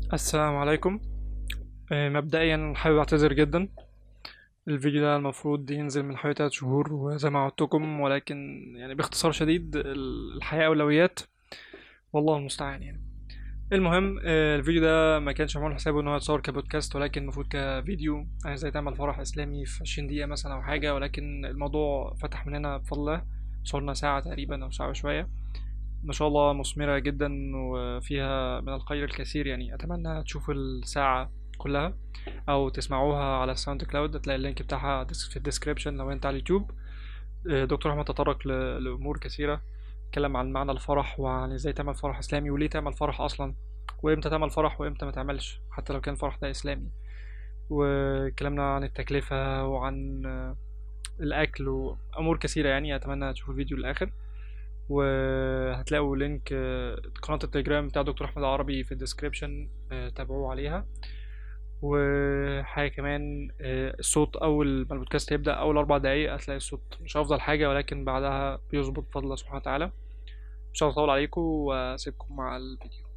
السلام عليكم آه، مبدئيا حابب اعتذر جدا الفيديو ده المفروض ينزل من حوالي تلات شهور وزي ما وعدتكم ولكن يعني باختصار شديد الحياة أولويات والله المستعان يعني المهم آه، الفيديو ده ما كانش معمول حسابه ان هو يتصور كبودكاست ولكن المفروض كفيديو يعني ازاي تعمل فرح اسلامي في عشرين دقيقة مثلا او حاجة ولكن الموضوع فتح مننا بفضل الله صورنا ساعة تقريبا او ساعة وشوية ما شاء الله مثمرة جدا وفيها من الخير الكثير يعني أتمنى تشوفوا الساعة كلها أو تسمعوها على الساوند كلاود هتلاقي اللينك بتاعها ديس- في الديسكريبشن لو أنت على اليوتيوب آه، دكتور أحمد تطرق ل- لأمور كثيرة اتكلم عن معنى الفرح وعن ازاي تعمل فرح إسلامي وليه تعمل فرح أصلا وإمتى تعمل فرح وإمتى ما تعملش حتى لو كان الفرح ده إسلامي واتكلمنا عن التكلفة وعن آه، الأكل وأمور كثيرة يعني أتمنى تشوفوا الفيديو للآخر وهتلاقوا لينك آه، قناة التليجرام بتاع دكتور أحمد العربي في الديسكريبشن آه، تابعوه عليها وحاجة كمان آه، الصوت أول ما البودكاست يبدأ أول أربع دقايق هتلاقي الصوت مش أفضل حاجة ولكن بعدها بيظبط بفضل الله سبحانه وتعالى مش هطول عليكم وأسيبكم مع الفيديو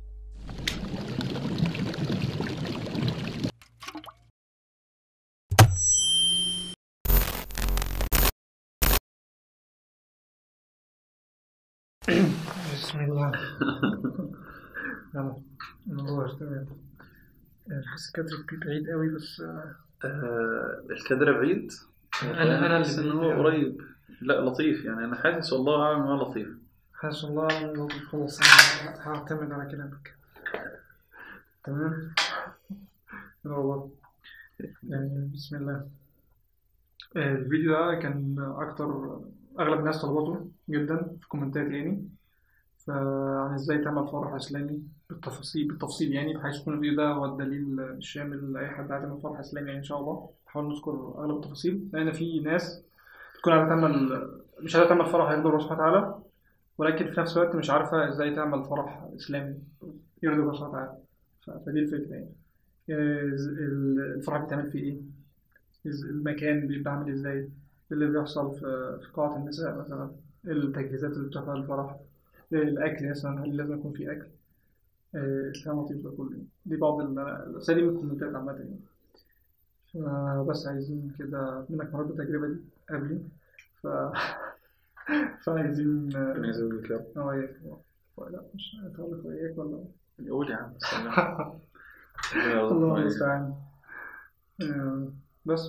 بسم الله يلا الموضوع تمام الحس كادر بعيد قوي بس آه، الكادر بعيد أنا- أنا اللي حاسس ان هو بعيد. قريب لا لطيف يعني انا حاسس والله اعلم انه لطيف حاسس والله إنه خلاص أنا هعتمد على كلامك تمام لا والله يعني بسم الله آه، الفيديو ده كان أكتر أغلب الناس طلبته جدا في كومنتات يعني فعن إزاي تعمل فرح إسلامي بالتفاصيل بالتفصيل يعني بحيث يكون الفيديو ده هو الدليل الشامل لأي حد عايز يعمل فرح إسلامي يعني إن شاء الله نحاول نذكر أغلب التفاصيل لأن في ناس تكون عايزة تعمل مش عايزة تعمل فرح يرضي الله سبحانه وتعالى ولكن في نفس الوقت مش عارفة ازاي تعمل فرح إسلامي يرضي الله سبحانه وتعالى ف- فدي الفكرة يعني آه، ال- الفرح بيتعمل فيه ايه؟ إز- المكان بيبقى عامل ازاي؟ إيه اللي بيحصل في في قاعة النساء مثلا التجهيزات اللي بتحصل للفرح الأكل مثلا هل لازم يكون في أكل؟ آه، الكلام اللطيف ده كله يعني. دي بعض ال- الأسئلة دي من الكومنتات عامة يعني فبس عايزين كده منك مرات التجربة دي قبلي ف فعايزين آه، ربنا يزودك يا رب اه وياك لا مش هتقول لك وياك ولا قول يا عم سلام. ربنا يرزقك الله وياك. المستعان آه، بس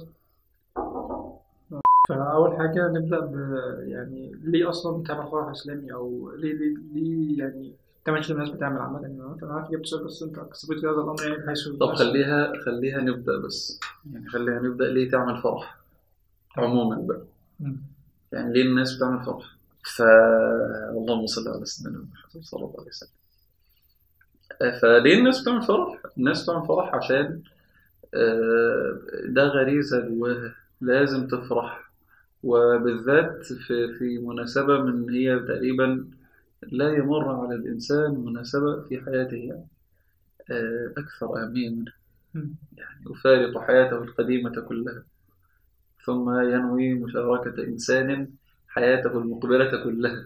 فأول حاجة نبدأ ب يعني ليه أصلا تعمل فرح إسلامي أو ليه ليه, ليه يعني تعملش الناس بتعمل عامة يعني أنا عارف جبت سؤال بس أنت كسبت هذا الأمر يعني بحيث طب خليها خليها نبدا بس يعني خليها نبدا ليه تعمل فرح عموما بقى مم. يعني ليه الناس بتعمل فرح ف اللهم صل على سيدنا محمد صلى الله عليه وسلم آه، فليه الناس بتعمل فرح؟ الناس بتعمل فرح عشان آه، ده غريزة جواها لازم تفرح وبالذات في في مناسبة من هي تقريبا لا يمر على الإنسان مناسبة في حياته يعني آه، أكثر أهمية منها مم. يعني يفارق حياته القديمة كلها ثم ينوي مشاركة إنسان حياته المقبلة كلها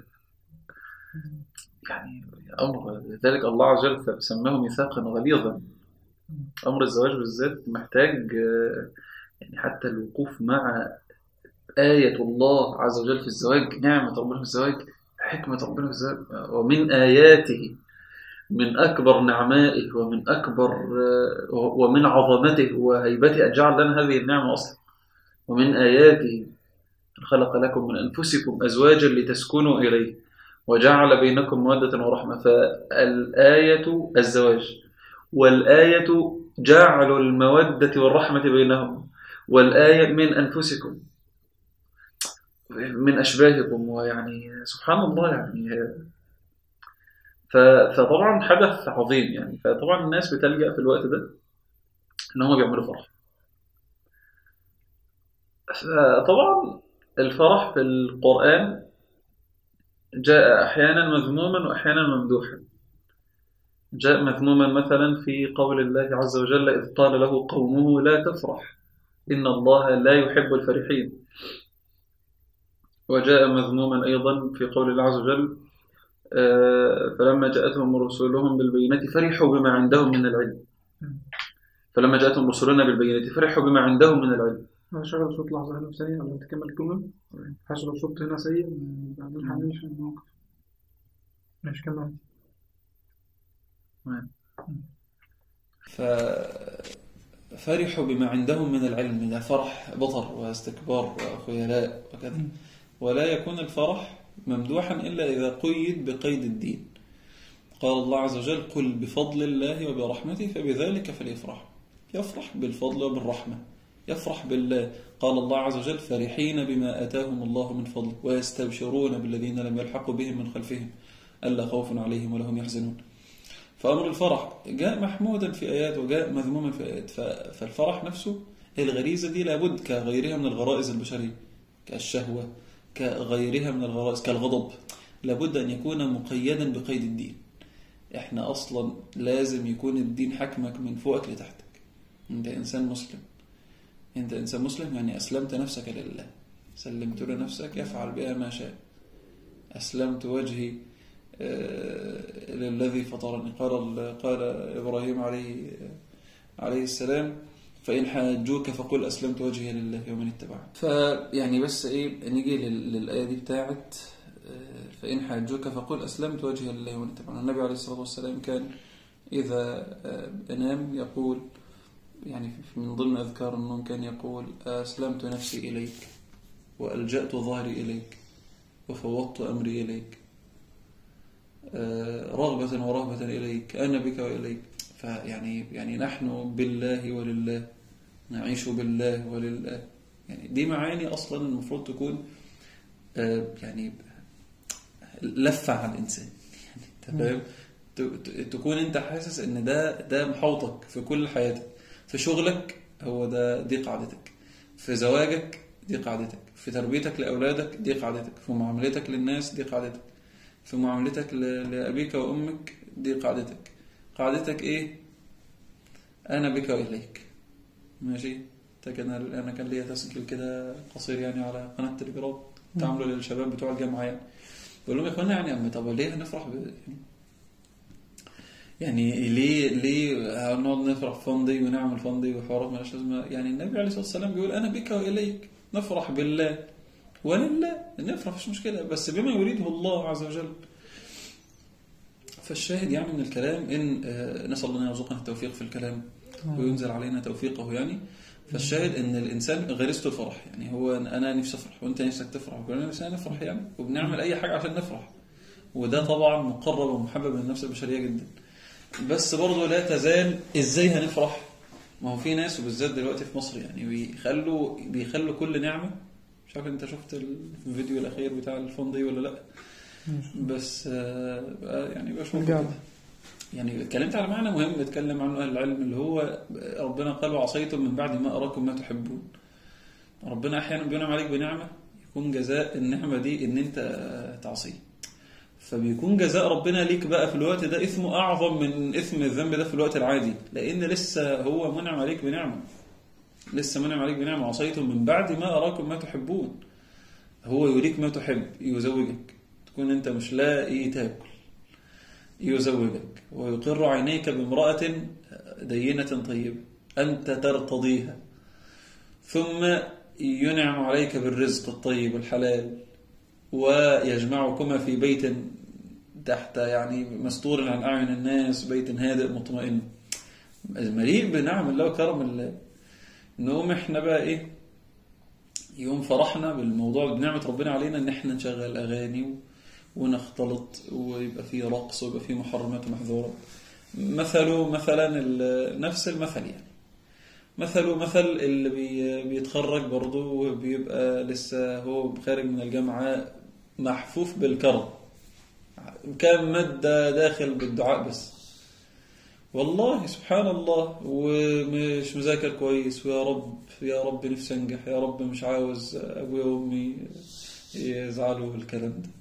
يعني أمر لذلك الله عز وجل سماه ميثاقا غليظا أمر الزواج بالذات محتاج آه، يعني حتى الوقوف مع آية الله عز وجل في الزواج نعمة ربنا في الزواج حكمة ربنا في الزواج ومن آياته من أكبر نعمائه ومن أكبر آه، ومن عظمته وهيبته أن جعل لنا هذه النعمة أصلا ومن آياته أن خلق لكم من أنفسكم أزواجا لتسكنوا إليه وجعل بينكم مودة ورحمة فالآية الزواج والآية جعل المودة والرحمة بينهم والآية من أنفسكم من أشباهكم ويعني سبحان الله يعني ف- فطبعا حدث عظيم يعني فطبعا الناس بتلجأ في الوقت ده إن هم بيعملوا فرح فطبعا الفرح في القرآن جاء أحيانا مذموما وأحيانا ممدوحا جاء مذموما مثلا في قول الله عز وجل إذ قال له قومه لا تفرح إن الله لا يحب الفرحين وجاء مذموما أيضا في قول الله عز وجل آه، فلما جاءتهم رسلهم بالبينات فرحوا بما عندهم من العلم فلما جاءتهم رسلنا بالبينات فرحوا بما عندهم من العلم هشغل صوت لحظة هنا في ثانية قبل ما تكمل الجملة هشغل صوت هنا سيء بعدين هنعيش الموقف ماشي كمل ففرحوا بما عندهم من العلم ده فرح بطر واستكبار وخيلاء وكذا ولا يكون الفرح ممدوحا إلا إذا قيد بقيد الدين قال الله عز وجل قل بفضل الله وبرحمته فبذلك فليفرح يفرح بالفضل وبالرحمة يفرح بالله قال الله عز وجل فرحين بما آتاهم الله من فضل ويستبشرون بالذين لم يلحقوا بهم من خلفهم ألا خوف عليهم ولا هم يحزنون فأمر الفرح جاء محمودا في آيات وجاء مذموما في آيات ف- فالفرح نفسه الغريزة دي لابد كغيرها من الغرائز البشرية كالشهوة كغيرها من الغرائز كالغضب لابد أن يكون مقيدا بقيد الدين احنا أصلا لازم يكون الدين حكمك من فوقك لتحتك انت إنسان مسلم انت إنسان مسلم يعني أسلمت نفسك لله سلمت لنفسك يفعل بها ما شاء أسلمت وجهي آه، للذي فطرني قال قال إبراهيم عليه عليه السلام فإن حاجوك فقل أسلمت وجهي لله ومن اتبعني فيعني بس إيه نيجي لل- للآية دي بتاعت آه، فإن حاجوك فقل أسلمت وجهي لله ومن اتبعني النبي عليه الصلاة والسلام كان إذا آه، نام يقول يعني في- من ضمن أذكار النوم كان يقول أسلمت نفسي إليك وألجأت ظهري إليك وفوضت أمري إليك آه، رغبة ورهبة إليك أنا بك وإليك فيعني يعني نحن بالله ولله نعيش بالله ولله يعني دي معاني أصلا المفروض تكون آه، يعني لفة على الإنسان يعني أنت فاهم ت- ت- تكون أنت حاسس إن ده ده محوطك في كل حياتك في شغلك هو ده دي قاعدتك في زواجك دي قاعدتك في تربيتك لأولادك دي قاعدتك في معاملتك للناس دي قاعدتك في معاملتك ل- لأبيك وأمك دي قاعدتك قاعدتك إيه أنا بك وإليك ماشي ده كان أنا كان ليا تسجيل كده قصير يعني على قناة تليجرام تعامله للشباب بتوع الجامعة يعني بقول لهم يا إخوانا يعني أما طب ليه هنفرح ب... يعني يعني ليه ليه هنقعد نفرح فندي ونعمل فندي وحوارات مالهاش لازمة يعني النبي عليه الصلاة والسلام بيقول أنا بك وإليك نفرح بالله ولله نفرح مفيش مشكلة بس بما يريده الله عز وجل فالشاهد يعني من الكلام إن آه، نسأل الله أن يرزقنا التوفيق في الكلام وينزل علينا توفيقه يعني فالشاهد ان الانسان غريزته الفرح يعني هو انا نفسي افرح وانت نفسك تفرح وكلنا نفسنا نفرح يعني وبنعمل اي حاجه عشان نفرح وده طبعا مقرب ومحبب من النفس البشريه جدا بس برضه لا تزال ازاي هنفرح ما هو في ناس وبالذات دلوقتي في مصر يعني بيخلوا بيخلوا كل نعمه مش عارف انت شفت الفيديو الاخير بتاع الفون دي ولا لا بس آه، بقى يعني بشوف رجعنا. كده. يعني اتكلمت على معنى مهم اتكلم عنه اهل العلم اللي هو ربنا قال وعصيتم من بعد ما اراكم ما تحبون ربنا احيانا بينعم عليك بنعمه يكون جزاء النعمه دي ان انت تعصيه فبيكون جزاء ربنا ليك بقى في الوقت ده اثمه اعظم من اثم الذنب ده في الوقت العادي لان لسه هو منعم عليك بنعمه لسه منعم عليك بنعمه عصيتم من بعد ما اراكم ما تحبون هو يريك ما تحب يزوجك تكون انت مش لاقي تاكل يزوجك ويقر عينيك بامرأة دينة طيبة أنت ترتضيها ثم ينعم عليك بالرزق الطيب الحلال ويجمعكما في بيت تحت يعني مستور عن أعين الناس بيت هادئ مطمئن مليء بنعم الله وكرم الله نقوم احنا بقى ايه يوم فرحنا بالموضوع بنعمة ربنا علينا ان احنا نشغل اغاني و... ونختلط ويبقى فيه رقص ويبقى فيه محرمات ومحظورات مثله مثلا ال- نفس المثل يعني مثله مثل اللي بي بيتخرج برضه وبيبقى لسه هو خارج من الجامعة محفوف بالكرم كام مادة داخل بالدعاء بس والله سبحان الله ومش مذاكر كويس ويا رب يا رب نفسي انجح يا رب مش عاوز ابويا وامي يزعلوا الكلام ده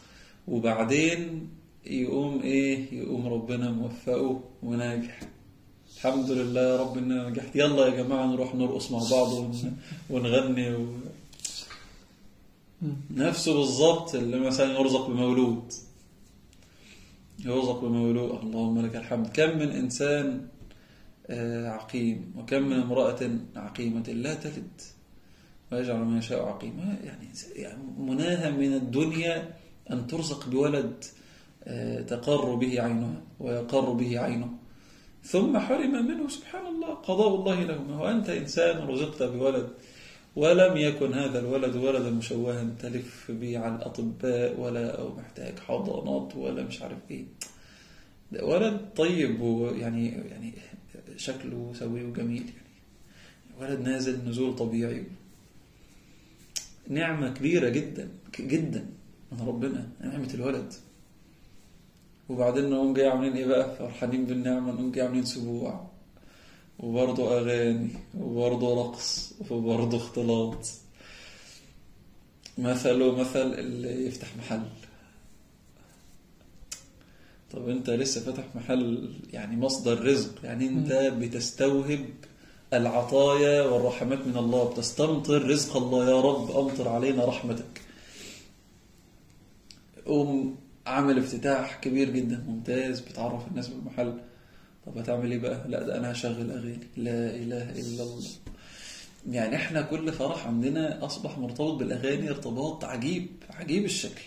وبعدين يقوم ايه يقوم ربنا موفقه وناجح الحمد لله يا رب ان انا نجحت يلا يا جماعه نروح نرقص مع بعض ون- ونغني و... نفسه بالظبط اللي مثلا يرزق بمولود يرزق بمولوء اللهم لك الحمد كم من إنسان آه، عقيم وكم من امرأة عقيمة لا تلد ويجعل ما يشاء عقيما يعني يعني مناهى من الدنيا أن ترزق بولد آه، تقر به عينها ويقر به عينه ثم حرم منه سبحان الله قضاء الله لهما وأنت إنسان رزقت بولد ولم يكن هذا الولد ولدا مشوها تلف به على الأطباء ولا أو محتاج حضانات ولا مش عارف إيه ده ولد طيب ويعني يعني شكله سوي وجميل يعني ولد نازل نزول طبيعي نعمة كبيرة جدا جدا من ربنا نعمة الولد وبعدين نقوم جاي عاملين ايه بقى فرحانين بالنعمة نقوم جاي عاملين سبوع وبرضه أغاني وبرضه رقص وبرضه اختلاط مثله مثل اللي يفتح محل طب انت لسه فاتح محل يعني مصدر رزق يعني انت بتستوهب العطايا والرحمات من الله بتستمطر رزق الله يا رب امطر علينا رحمتك قوم عامل افتتاح كبير جدا ممتاز بتعرف الناس بالمحل طب هتعمل ايه بقى لا ده انا هشغل اغاني لا اله الا الله يعني احنا كل فرح عندنا اصبح مرتبط بالاغاني ارتباط عجيب عجيب الشكل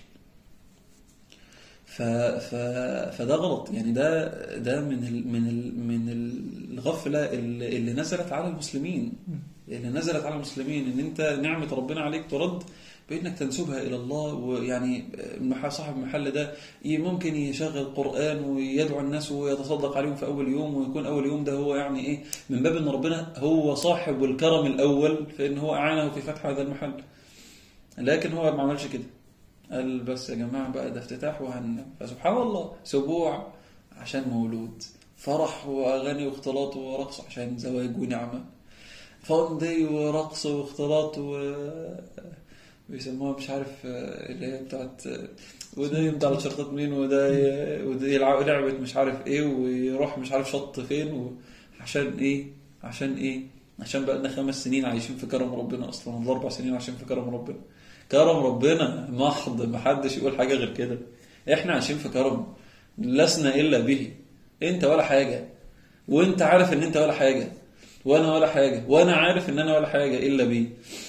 ف... ف... فده غلط يعني ده ده من ال... من ال... من الغفله اللي, اللي نزلت على المسلمين اللي نزلت على المسلمين ان انت نعمه ربنا عليك ترد بانك تنسبها الى الله ويعني المح- صاحب المحل ده ي- ممكن يشغل قران ويدعو الناس ويتصدق عليهم في اول يوم ويكون اول يوم ده هو يعني ايه من باب ان ربنا هو صاحب الكرم الاول فان هو اعانه في فتح هذا المحل لكن هو ما عملش كده قال بس يا جماعه بقى ده افتتاح وهن فسبحان الله سبوع عشان مولود فرح واغاني واختلاط ورقص عشان زواج ونعمه فندي ورقص واختلاط و بيسموها مش عارف آه، اللي هي بتاعت آه، وده يمضي على شرطة مين وده ي- وده يلعب لعبة مش عارف ايه ويروح مش عارف شط فين و... عشان ايه عشان ايه عشان بقى لنا خمس سنين عايشين في كرم ربنا اصلا ولا اربع سنين عايشين في كرم ربنا كرم ربنا محض محدش يقول حاجة غير كده احنا عايشين في كرم لسنا الا به انت ولا حاجة وانت عارف ان انت ولا حاجة وانا ولا حاجة وانا عارف ان انا ولا حاجة الا بيه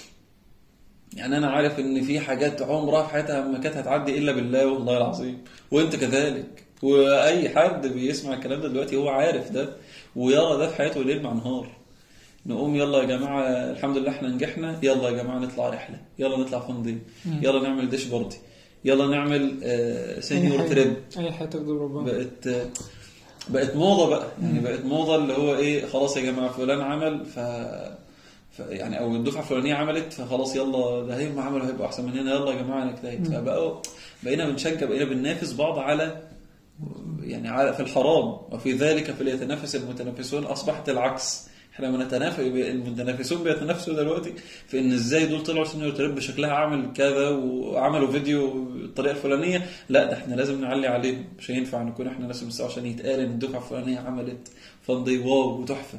يعني انا عارف ان في حاجات عمرها في حياتها ما كانت هتعدي الا بالله والله العظيم وانت كذلك واي حد بيسمع الكلام ده دلوقتي هو عارف ده ويرى ده في حياته ليل مع نهار نقوم يلا يا جماعه الحمد لله احنا نجحنا يلا يا جماعه نطلع رحله يلا نطلع فندق يلا نعمل ديش بارتي يلا نعمل آه، سينيور أي حاجة- تريب اي حاجه تغضب ربنا بقت بقت موضه بقى يعني بقت موضه اللي هو ايه خلاص يا جماعه فلان عمل ف ف- يعني او الدفعه الفلانيه عملت فخلاص يلا ده هم عملوا هيبقوا احسن مننا يلا يا جماعه نجتهد فبقوا بقينا بنشجع بقينا بننافس بعض على يعني على في الحرام وفي ذلك فليتنافس المتنافسون اصبحت العكس احنا بنتنافس المتنافسون بيتنافسوا دلوقتي في ان ازاي دول طلعوا سنيور تريب بشكلها عامل كذا وعملوا فيديو بالطريقه الفلانيه لا ده احنا لازم نعلي عليهم مش هينفع نكون احنا نفس المستوى عشان يتقال ان الدفعه الفلانيه عملت فندي واو وتحفه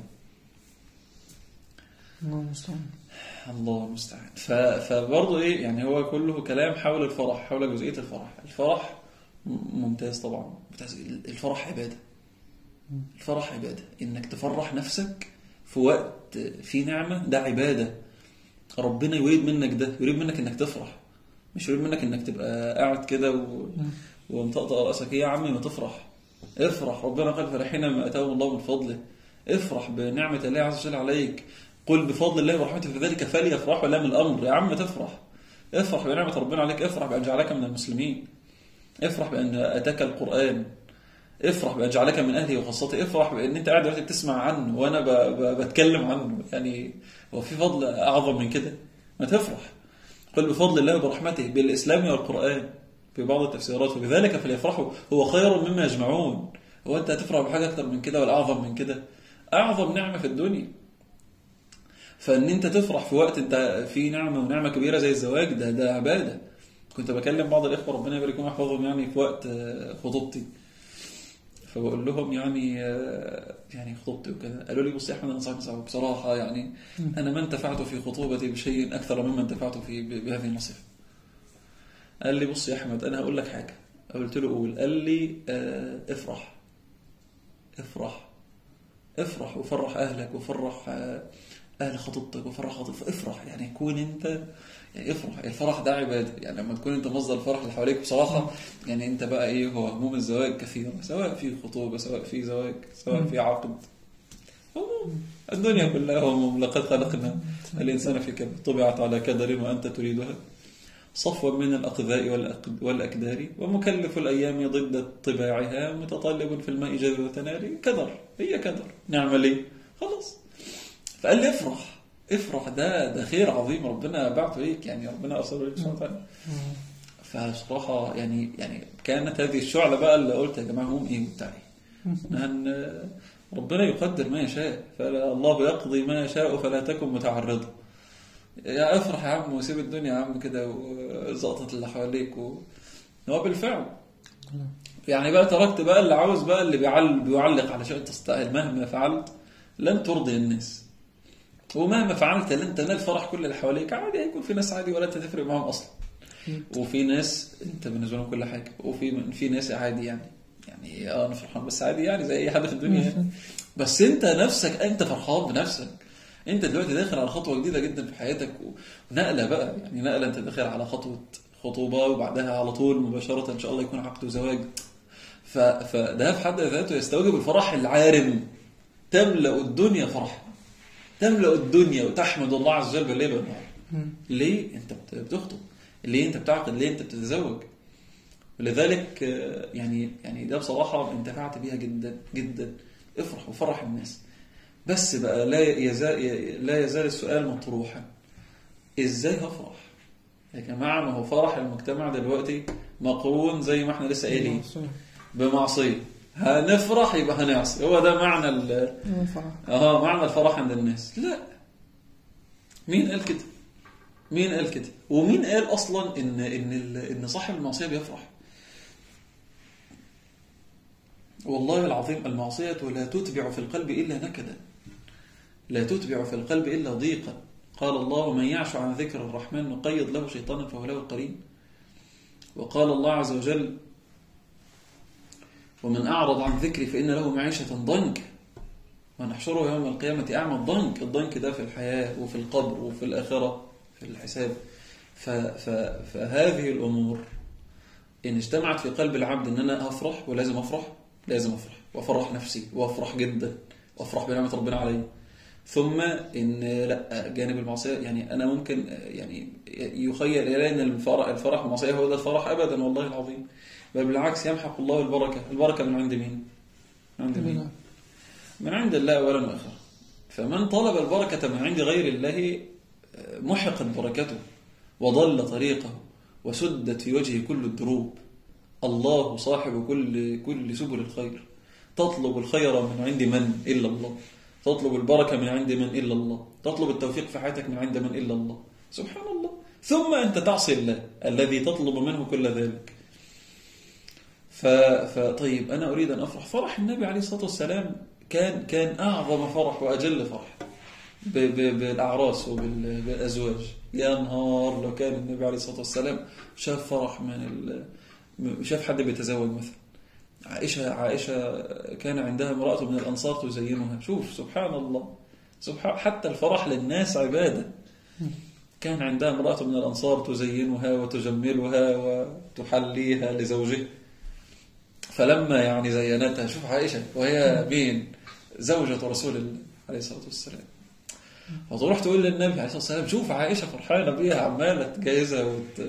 الله المستعان الله المستعان ف... فبرضه ايه يعني هو كله كلام حول الفرح حول جزئيه الفرح الفرح م- ممتاز طبعا ممتاز الفرح عباده الفرح عباده انك تفرح نفسك في وقت في نعمه ده عباده ربنا يريد منك ده يريد منك انك تفرح مش يريد منك انك تبقى قاعد كده و... ومطقطق راسك ايه يا عمي ما تفرح افرح ربنا قال فرحين ما اتاهم الله من فضله افرح بنعمه الله عز وجل عليك قل بفضل الله ورحمته فذلك فليفرحوا لا من الامر يا عم تفرح افرح بنعمه ربنا عليك افرح بان جعلك من المسلمين افرح بان اتاك القران افرح بان جعلك من اهله وخاصته افرح بان انت قاعد دلوقتي بتسمع عنه وانا ب... ب... بتكلم عنه يعني هو في فضل اعظم من كده ما تفرح قل بفضل الله وبرحمته بالاسلام والقران في بعض التفسيرات وبذلك فليفرحوا هو خير مما يجمعون هو انت هتفرح بحاجه اكتر من كده ولا اعظم من كده اعظم نعمه في الدنيا فان انت تفرح في وقت انت في نعمه ونعمه كبيره زي الزواج ده ده عباده كنت بكلم بعض الاخوه ربنا يبارك فيهم ويحفظهم يعني في وقت آه، خطوبتي فبقول لهم يعني آه، يعني خطوبتي وكذا قالوا لي بص يا احمد انا صاحب صاحب بصراحه يعني انا ما انتفعت في خطوبتي بشيء اكثر مما انتفعت في ب- بهذه النصيحه قال لي بص يا احمد انا هقول لك حاجه قلت له قول قال لي آه افرح افرح افرح وفرح اهلك وفرح آه اهل خطيبتك وفرح خطيبتك افرح يعني كون انت يعني افرح الفرح ده عباده يعني لما تكون انت مصدر الفرح اللي حواليك بصراحه يعني انت بقى ايه هو هموم الزواج كثيره سواء في خطوبه سواء في زواج سواء في عقد هموم الدنيا كلها هموم لقد خلقنا الانسان في كبد طبعت على كدر وانت تريدها صفوا من الأقذاء والأق- والأكدار ومكلف الأيام ضد طباعها متطلب في الماء جذوة نار كدر هي كدر نعمل إيه خلاص فقال لي افرح افرح ده ده خير عظيم ربنا بعته ليك يعني ربنا أرسله ليك سبحانه وتعالى فصراحة يعني يعني كانت هذه الشعلة بقى اللي قلت يا جماعة هم إيه بتاعي أن ربنا يقدر ما يشاء فالله يقضي ما يشاء فلا تكن متعرضا يا افرح يا عم وسيب الدنيا يا عم كده وزقطت اللي حواليك و... هو بالفعل يعني بقى تركت بقى اللي عاوز بقى اللي بيعل... بيعلق على شيء تستاهل مهما فعلت لن ترضي الناس ومهما فعلت لن تنال فرح كل اللي حواليك عادي هيكون في ناس عادي ولا تفرق معاهم اصلا وفي ناس انت بالنسبه لهم كل حاجه وفي في ناس عادي يعني يعني اه انا فرحان بس عادي يعني زي اي حد في الدنيا يعني. بس انت نفسك انت فرحان بنفسك انت دلوقتي داخل على خطوه جديده جدا في حياتك ونقله بقى يعني نقله انت داخل على خطوه خطوبه وبعدها على طول مباشره ان شاء الله يكون عقد وزواج ف... فده في حد ذاته يستوجب الفرح العارم تملا الدنيا فرحا تملا الدنيا وتحمد الله عز وجل بالليل والنهار ليه انت بت- بتخطب ليه انت بتعقد ليه انت بتتزوج ولذلك آه، يعني يعني ده بصراحه انتفعت بيها جدا جدا افرح وفرح الناس بس بقى لا يزال لا يزال السؤال مطروحا ازاي هفرح يا جماعه ما هو فرح المجتمع دلوقتي مقرون زي ما احنا لسه قايلين بمعصيه هنفرح يبقى هنعصي هو ده معنى ال- اه معنى الفرح عند الناس لا مين قال كده مين قال كده ومين قال اصلا ان ان ال- ان صاحب المعصيه بيفرح والله العظيم المعصيه لا تتبع في القلب الا نكدا لا تتبع في القلب الا ضيقا قال الله ومن يعش عن ذكر الرحمن نقيض له شيطانا فهو له قرين وقال الله عز وجل ومن أعرض عن ذكري فإن له معيشة ضنك ونحشره يوم القيامة أعمى الضنك الضنك ده في الحياة وفي القبر وفي الآخرة في الحساب ف ف فهذه الأمور إن اجتمعت في قلب العبد إن أنا أفرح ولازم أفرح لازم أفرح وأفرح نفسي وأفرح جدا وأفرح بنعمة ربنا علي ثم إن لا جانب المعصية يعني أنا ممكن يعني يخيل إلي أن الفرح الفرح المعصية هو ده الفرح أبدا والله العظيم بل بالعكس يمحق الله البركة البركة من عند مين؟ من عند مين؟ من عند الله أولا وآخرا فمن طلب البركة من عند غير الله محقت بركته وضل طريقه وسدت في وجهه كل الدروب الله صاحب كل كل سبل الخير تطلب الخير من عند من إلا الله تطلب البركة من عند من إلا الله تطلب التوفيق في حياتك من عند من إلا الله سبحان الله ثم أنت تعصي الله الذي تطلب منه كل ذلك ف... فطيب أنا أريد أن أفرح فرح النبي عليه الصلاة والسلام كان كان أعظم فرح وأجل فرح ب... ب... بالأعراس وبالأزواج يا نهار لو كان النبي عليه الصلاة والسلام شاف فرح من ال... شاف حد بيتزوج مثلا عائشة عائشة كان عندها امرأة من الأنصار تزينها شوف سبحان الله سبحان حتى الفرح للناس عبادة كان عندها امرأة من الأنصار تزينها وتجملها وتحليها لزوجها فلما يعني زينتها شوف عائشة وهي مين زوجة رسول الله عليه الصلاة والسلام فتروح تقول للنبي عليه الصلاة والسلام شوف عائشة فرحانة بيها عمالة تجهزها وت...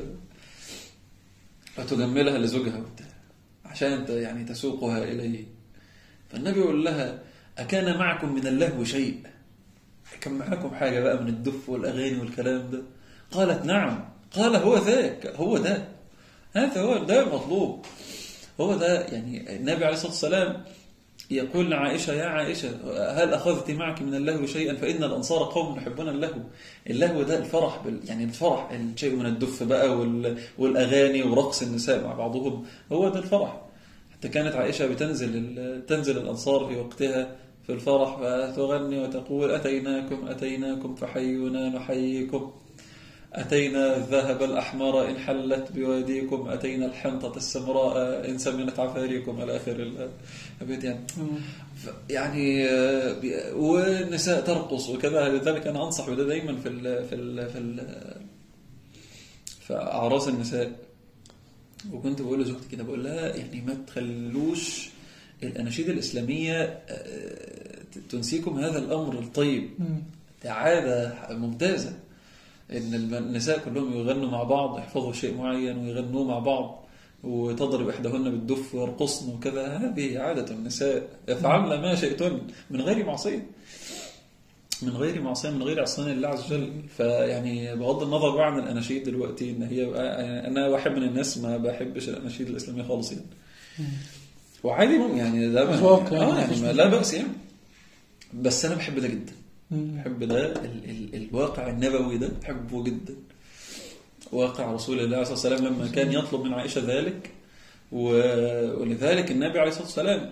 وتجملها لزوجها وبتاع عشان يعني تسوقها إليه فالنبي يقول لها أكان معكم من اللهو شيء كان معكم حاجة بقى من الدف والأغاني والكلام ده قالت نعم قال هو ذاك هو ده هذا هو ده المطلوب هو ده يعني النبي عليه الصلاة والسلام يقول لعائشة يا عائشة هل أخذت معك من اللهو شيئا فإن الأنصار قوم يحبون اللهو اللهو ده الفرح بال يعني الفرح الشيء من الدف بقى وال والأغاني ورقص النساء مع بعضهم هو ده الفرح حتى كانت عائشة بتنزل تنزل الأنصار في وقتها في الفرح فتغني وتقول أتيناكم أتيناكم فحيونا نحييكم أتينا الذهب الأحمر إن حلت بواديكم أتينا الحنطة السمراء إن سمنت عفاريكم إلى آخر الأبيات يعني ف- يعني آه، بي- والنساء ترقص وكذا لذلك أنا أنصح بده دايما في ال في ال في ال في أعراس النساء وكنت بقول لزوجتي كده بقول لها يعني ما تخلوش الأناشيد الإسلامية آه، تنسيكم هذا الأمر الطيب ده عادة ممتازة إن الم- النساء كلهم يغنوا مع بعض يحفظوا شيء معين ويغنوه مع بعض وتضرب إحداهن بالدف ويرقصن وكذا هذه عادة النساء يفعلن ما شئتن من غير معصية من غير معصية من غير عصيان الله عز وجل فيعني بغض النظر بقى عن الأناشيد دلوقتي إن هي يعني أنا واحد من الناس ما بحبش الأناشيد الإسلامية خالص يعني وعادي ممكن يعني ده ما- أذواق يعني، اه يعني مفيش ما لا بأس يعني بس أنا بحب ده جدا بحب ده ال ال الواقع النبوي ده بحبه جدا واقع رسول الله صلى الله عليه وسلم لما كان يطلب من عائشة ذلك و- ولذلك النبي عليه الصلاة والسلام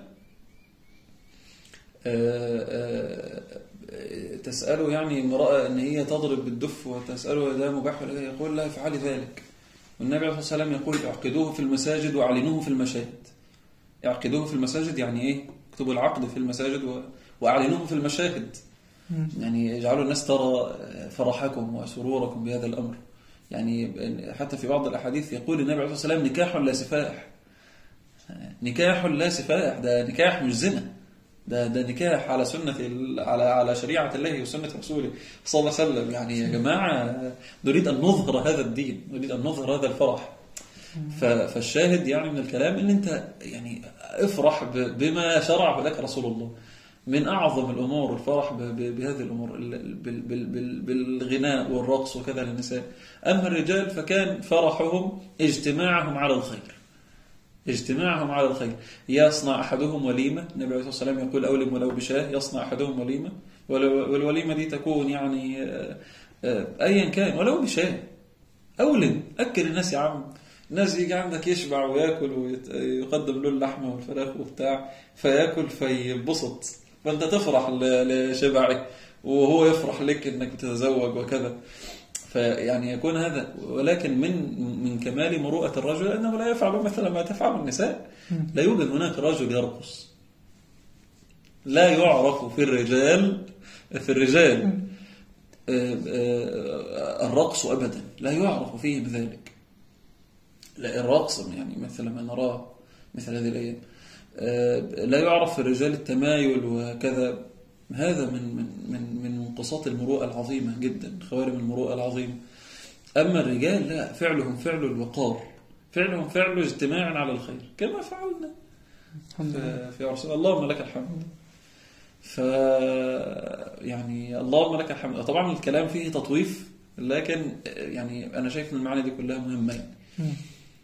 آه، آه، آه، تسأله يعني امرأة أن هي تضرب بالدف وتسأله ده مباح ولا لا؟ يقول لا افعلي ذلك والنبي عليه الصلاة والسلام يقول اعقدوه في المساجد واعلنوه في المشاهد اعقدوه في المساجد يعني ايه اكتبوا العقد في المساجد و- واعلنوه في المشاهد يعني اجعلوا الناس ترى فرحكم وسروركم بهذا الأمر يعني حتى في بعض الأحاديث يقول النبي عليه الصلاة والسلام نكاح لا سفاح نكاح لا سفاح ده نكاح مش زنا ده ده نكاح على سنة ال- على على شريعة الله وسنة رسوله صلى الله عليه وسلم يعني يا جماعة نريد أن نظهر هذا الدين نريد أن نظهر هذا الفرح ف- فالشاهد يعني من الكلام ان انت يعني افرح ب- بما شرعه لك رسول الله من اعظم الامور الفرح ب- ب- بهذه الامور ال- بال- بال- بال- بالغناء والرقص وكذا للنساء اما الرجال فكان فرحهم اجتماعهم على الخير اجتماعهم على الخير يصنع احدهم وليمه النبي عليه الصلاه والسلام يقول اولم ولو بشاه يصنع احدهم وليمه ولو- والوليمه دي تكون يعني آه، آه، ايا كان ولو بشاه أولم أكل الناس يا عم الناس يجي عندك يشبع وياكل ويقدم له اللحمة والفراخ وبتاع فياكل فينبسط فأنت تفرح ل- لشبعه وهو يفرح لك إنك بتتزوج وكذا فيعني يكون هذا ولكن من من كمال مروءة الرجل أنه لا يفعل مثل ما تفعل النساء لا يوجد هناك رجل يرقص لا يعرف في الرجال في الرجال آه، آه، الرقص أبدا لا يعرف فيهم ذلك لا الرقص يعني مثل ما نراه مثل هذه الأيام آه، لا يعرف في الرجال التمايل وكذا هذا من من من من منقصات المروءة العظيمة جدا خوارم المروءة العظيمة أما الرجال لا فعلهم فعل الوقار فعلهم فعل اجتماع على الخير كما فعلنا الحمد لله في عرس اللهم لك الحمد ف يعني اللهم لك الحمد طبعا الكلام فيه تطويف لكن يعني انا شايف ان المعاني دي كلها مهمه يعني مم.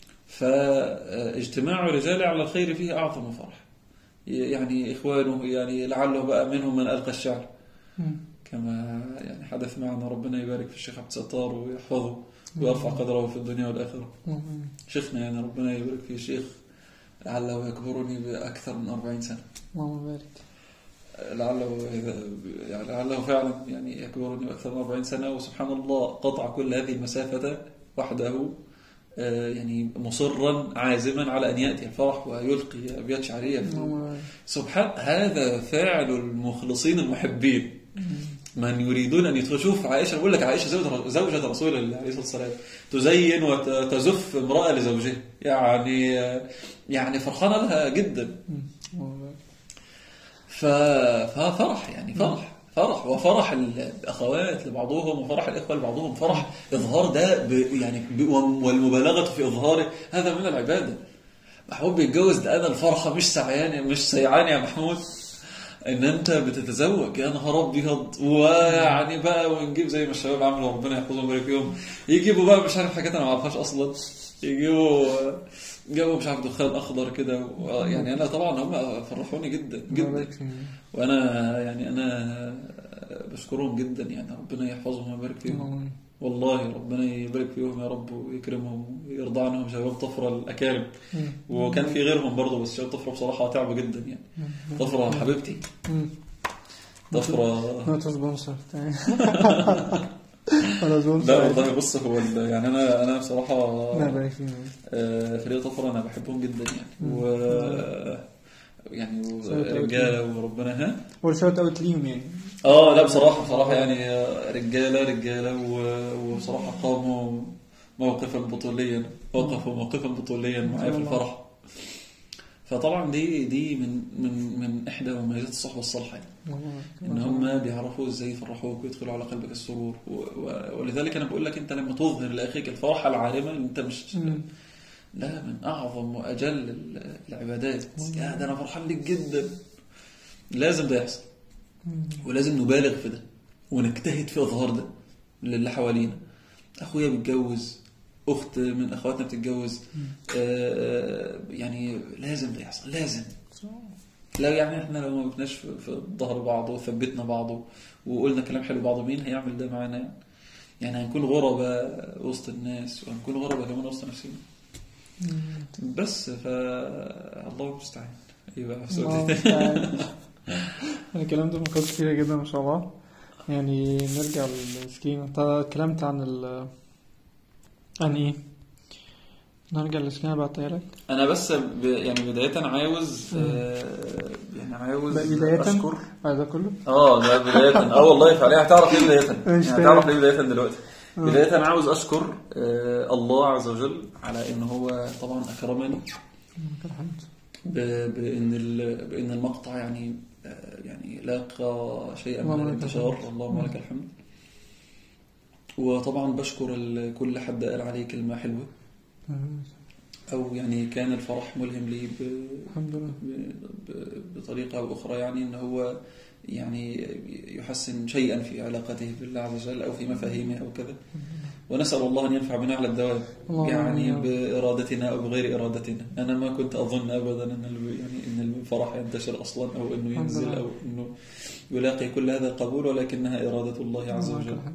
فاجتماع الرجال على الخير فيه اعظم فرح يعني اخوانه يعني لعله بقى منهم من القى الشعر مم. كما يعني حدث معنا ربنا يبارك في الشيخ عبد الستار ويحفظه ويرفع قدره في الدنيا والاخره مم. شيخنا يعني ربنا يبارك فيه الشيخ لعله يكبرني باكثر من 40 سنه اللهم بارك لعله إذا- يعني لعله فعلا يعني يكبرني بأكثر من 40 سنة وسبحان الله قطع كل هذه المسافة وحده آه، يعني مصرا عازما على أن يأتي الفرح ويلقي أبيات شعرية في اللهم بارك سبحان هذا فعل المخلصين المحبين من يريدون أن يدخلوا شوف عائشة بقول لك عائشة زوجة, زوجة رسول الله عليه الصلاة والسلام تزين وتزف امرأة لزوجها يعني يعني فرحانة لها جدا مم. اللهم بارك ف... ففرح يعني فرح فرح وفرح الاخوات لبعضهم وفرح الاخوه لبعضهم فرح اظهار ده ب... يعني ب... والمبالغه في اظهاره هذا من العباده محمود بيتجوز ده انا الفرحه مش سعيان مش سيعان يا محمود ان انت بتتزوج يا نهار ابيض ويعني بقى ونجيب زي ما الشباب عملوا ربنا يحفظهم ويبارك فيهم يجيبوا بقى مش عارف حاجات انا ما اعرفهاش اصلا يجيبوا جابوا مش عارف دخان اخضر كده و- يعني انا طبعا هم فرحوني جدا اللهم جدا بارك فيك. وانا يعني انا بشكرهم جدا يعني ربنا يحفظهم ويبارك فيهم اللهم والله ربنا يبارك فيهم يا رب ويكرمهم ويرضى عنهم شباب طفره الاكارم مم. وكان في غيرهم برضه بس شباب طفره بصراحه تعبوا جدا يعني مم. طفره حبيبتي مم. طفره نوت سبونسر خلاص قول لا سعيد. والله بص هو ال- يعني انا انا بصراحه لا بارك فيك آه، فريق طفرة انا بحبهم جدا يعني و يعني شوت أوت رجاله وربنا ها قول شوت اوت ليهم يعني اه لا بصراحه بصراحه يعني آه، رجاله رجاله و- وبصراحه قاموا موقفا بطوليا وقفوا موقفا بطوليا معايا في الفرح فطبعا دي دي من من من احدى مميزات الصحبه الصالحه يعني. ان هم بيعرفوا ازاي يفرحوك ويدخلوا على قلبك السرور و... و... ولذلك انا بقول لك انت لما تظهر لاخيك الفرحه العارمه اللي انت مش مم. لا من اعظم واجل ال- العبادات يا ده انا فرحان لك جدا لازم ده يحصل ولازم نبالغ في ده ونجتهد في اظهار ده للي حوالينا اخويا بيتجوز اخت من اخواتنا بتتجوز آه يعني لازم ده يحصل لازم لا يعني احنا لو ما وقفناش في في ظهر بعض وثبتنا بعض وقلنا كلام حلو بعض مين هيعمل ده معانا يعني يعني هنكون غرباء وسط الناس وهنكون غرباء كمان وسط نفسنا بس ف الله المستعان ايوه الله سؤال المستعان. انا كلمت في نقاط كتيرة جدا ما شاء الله يعني نرجع للسكرين انت اتكلمت عن ال عن ايه؟ نرجع للسكرين اللي بعتها لك انا بس ب... يعني بدايه عاوز آه يعني عاوز بداية؟ اشكر آه، ده كله اه ده بداية اه والله فعليا هتعرف ليه بداية مش يعني هتعرف فاهم. ليه بداية دلوقتي بداية أنا عاوز أشكر آه الله عز وجل على إن هو طبعا أكرمني لك الحمد ب- بإن ال- بإن المقطع يعني آه يعني لاقى شيئا من اللهم لك الانتشار الحمد. اللهم لك الحمد وطبعا بشكر ال- كل حد قال عليه كلمة حلوة أو يعني كان الفرح ملهم لي ب... الحمد لله ب- ب- بطريقة أو أخرى يعني أن هو يعني يحسن شيئا في علاقته بالله عز وجل أو في مفاهيمه أو كذا ونسأل الله أن ينفع بنا على الدوام اللهم يعني آمين. بإرادتنا أو بغير إرادتنا أنا ما كنت أظن أبدا أن ال- يعني أن الفرح ينتشر أصلا أو أنه الحمد ينزل لله. أو أنه يلاقي كل هذا القبول ولكنها إرادة الله عز اللهم لك وجل الحمد.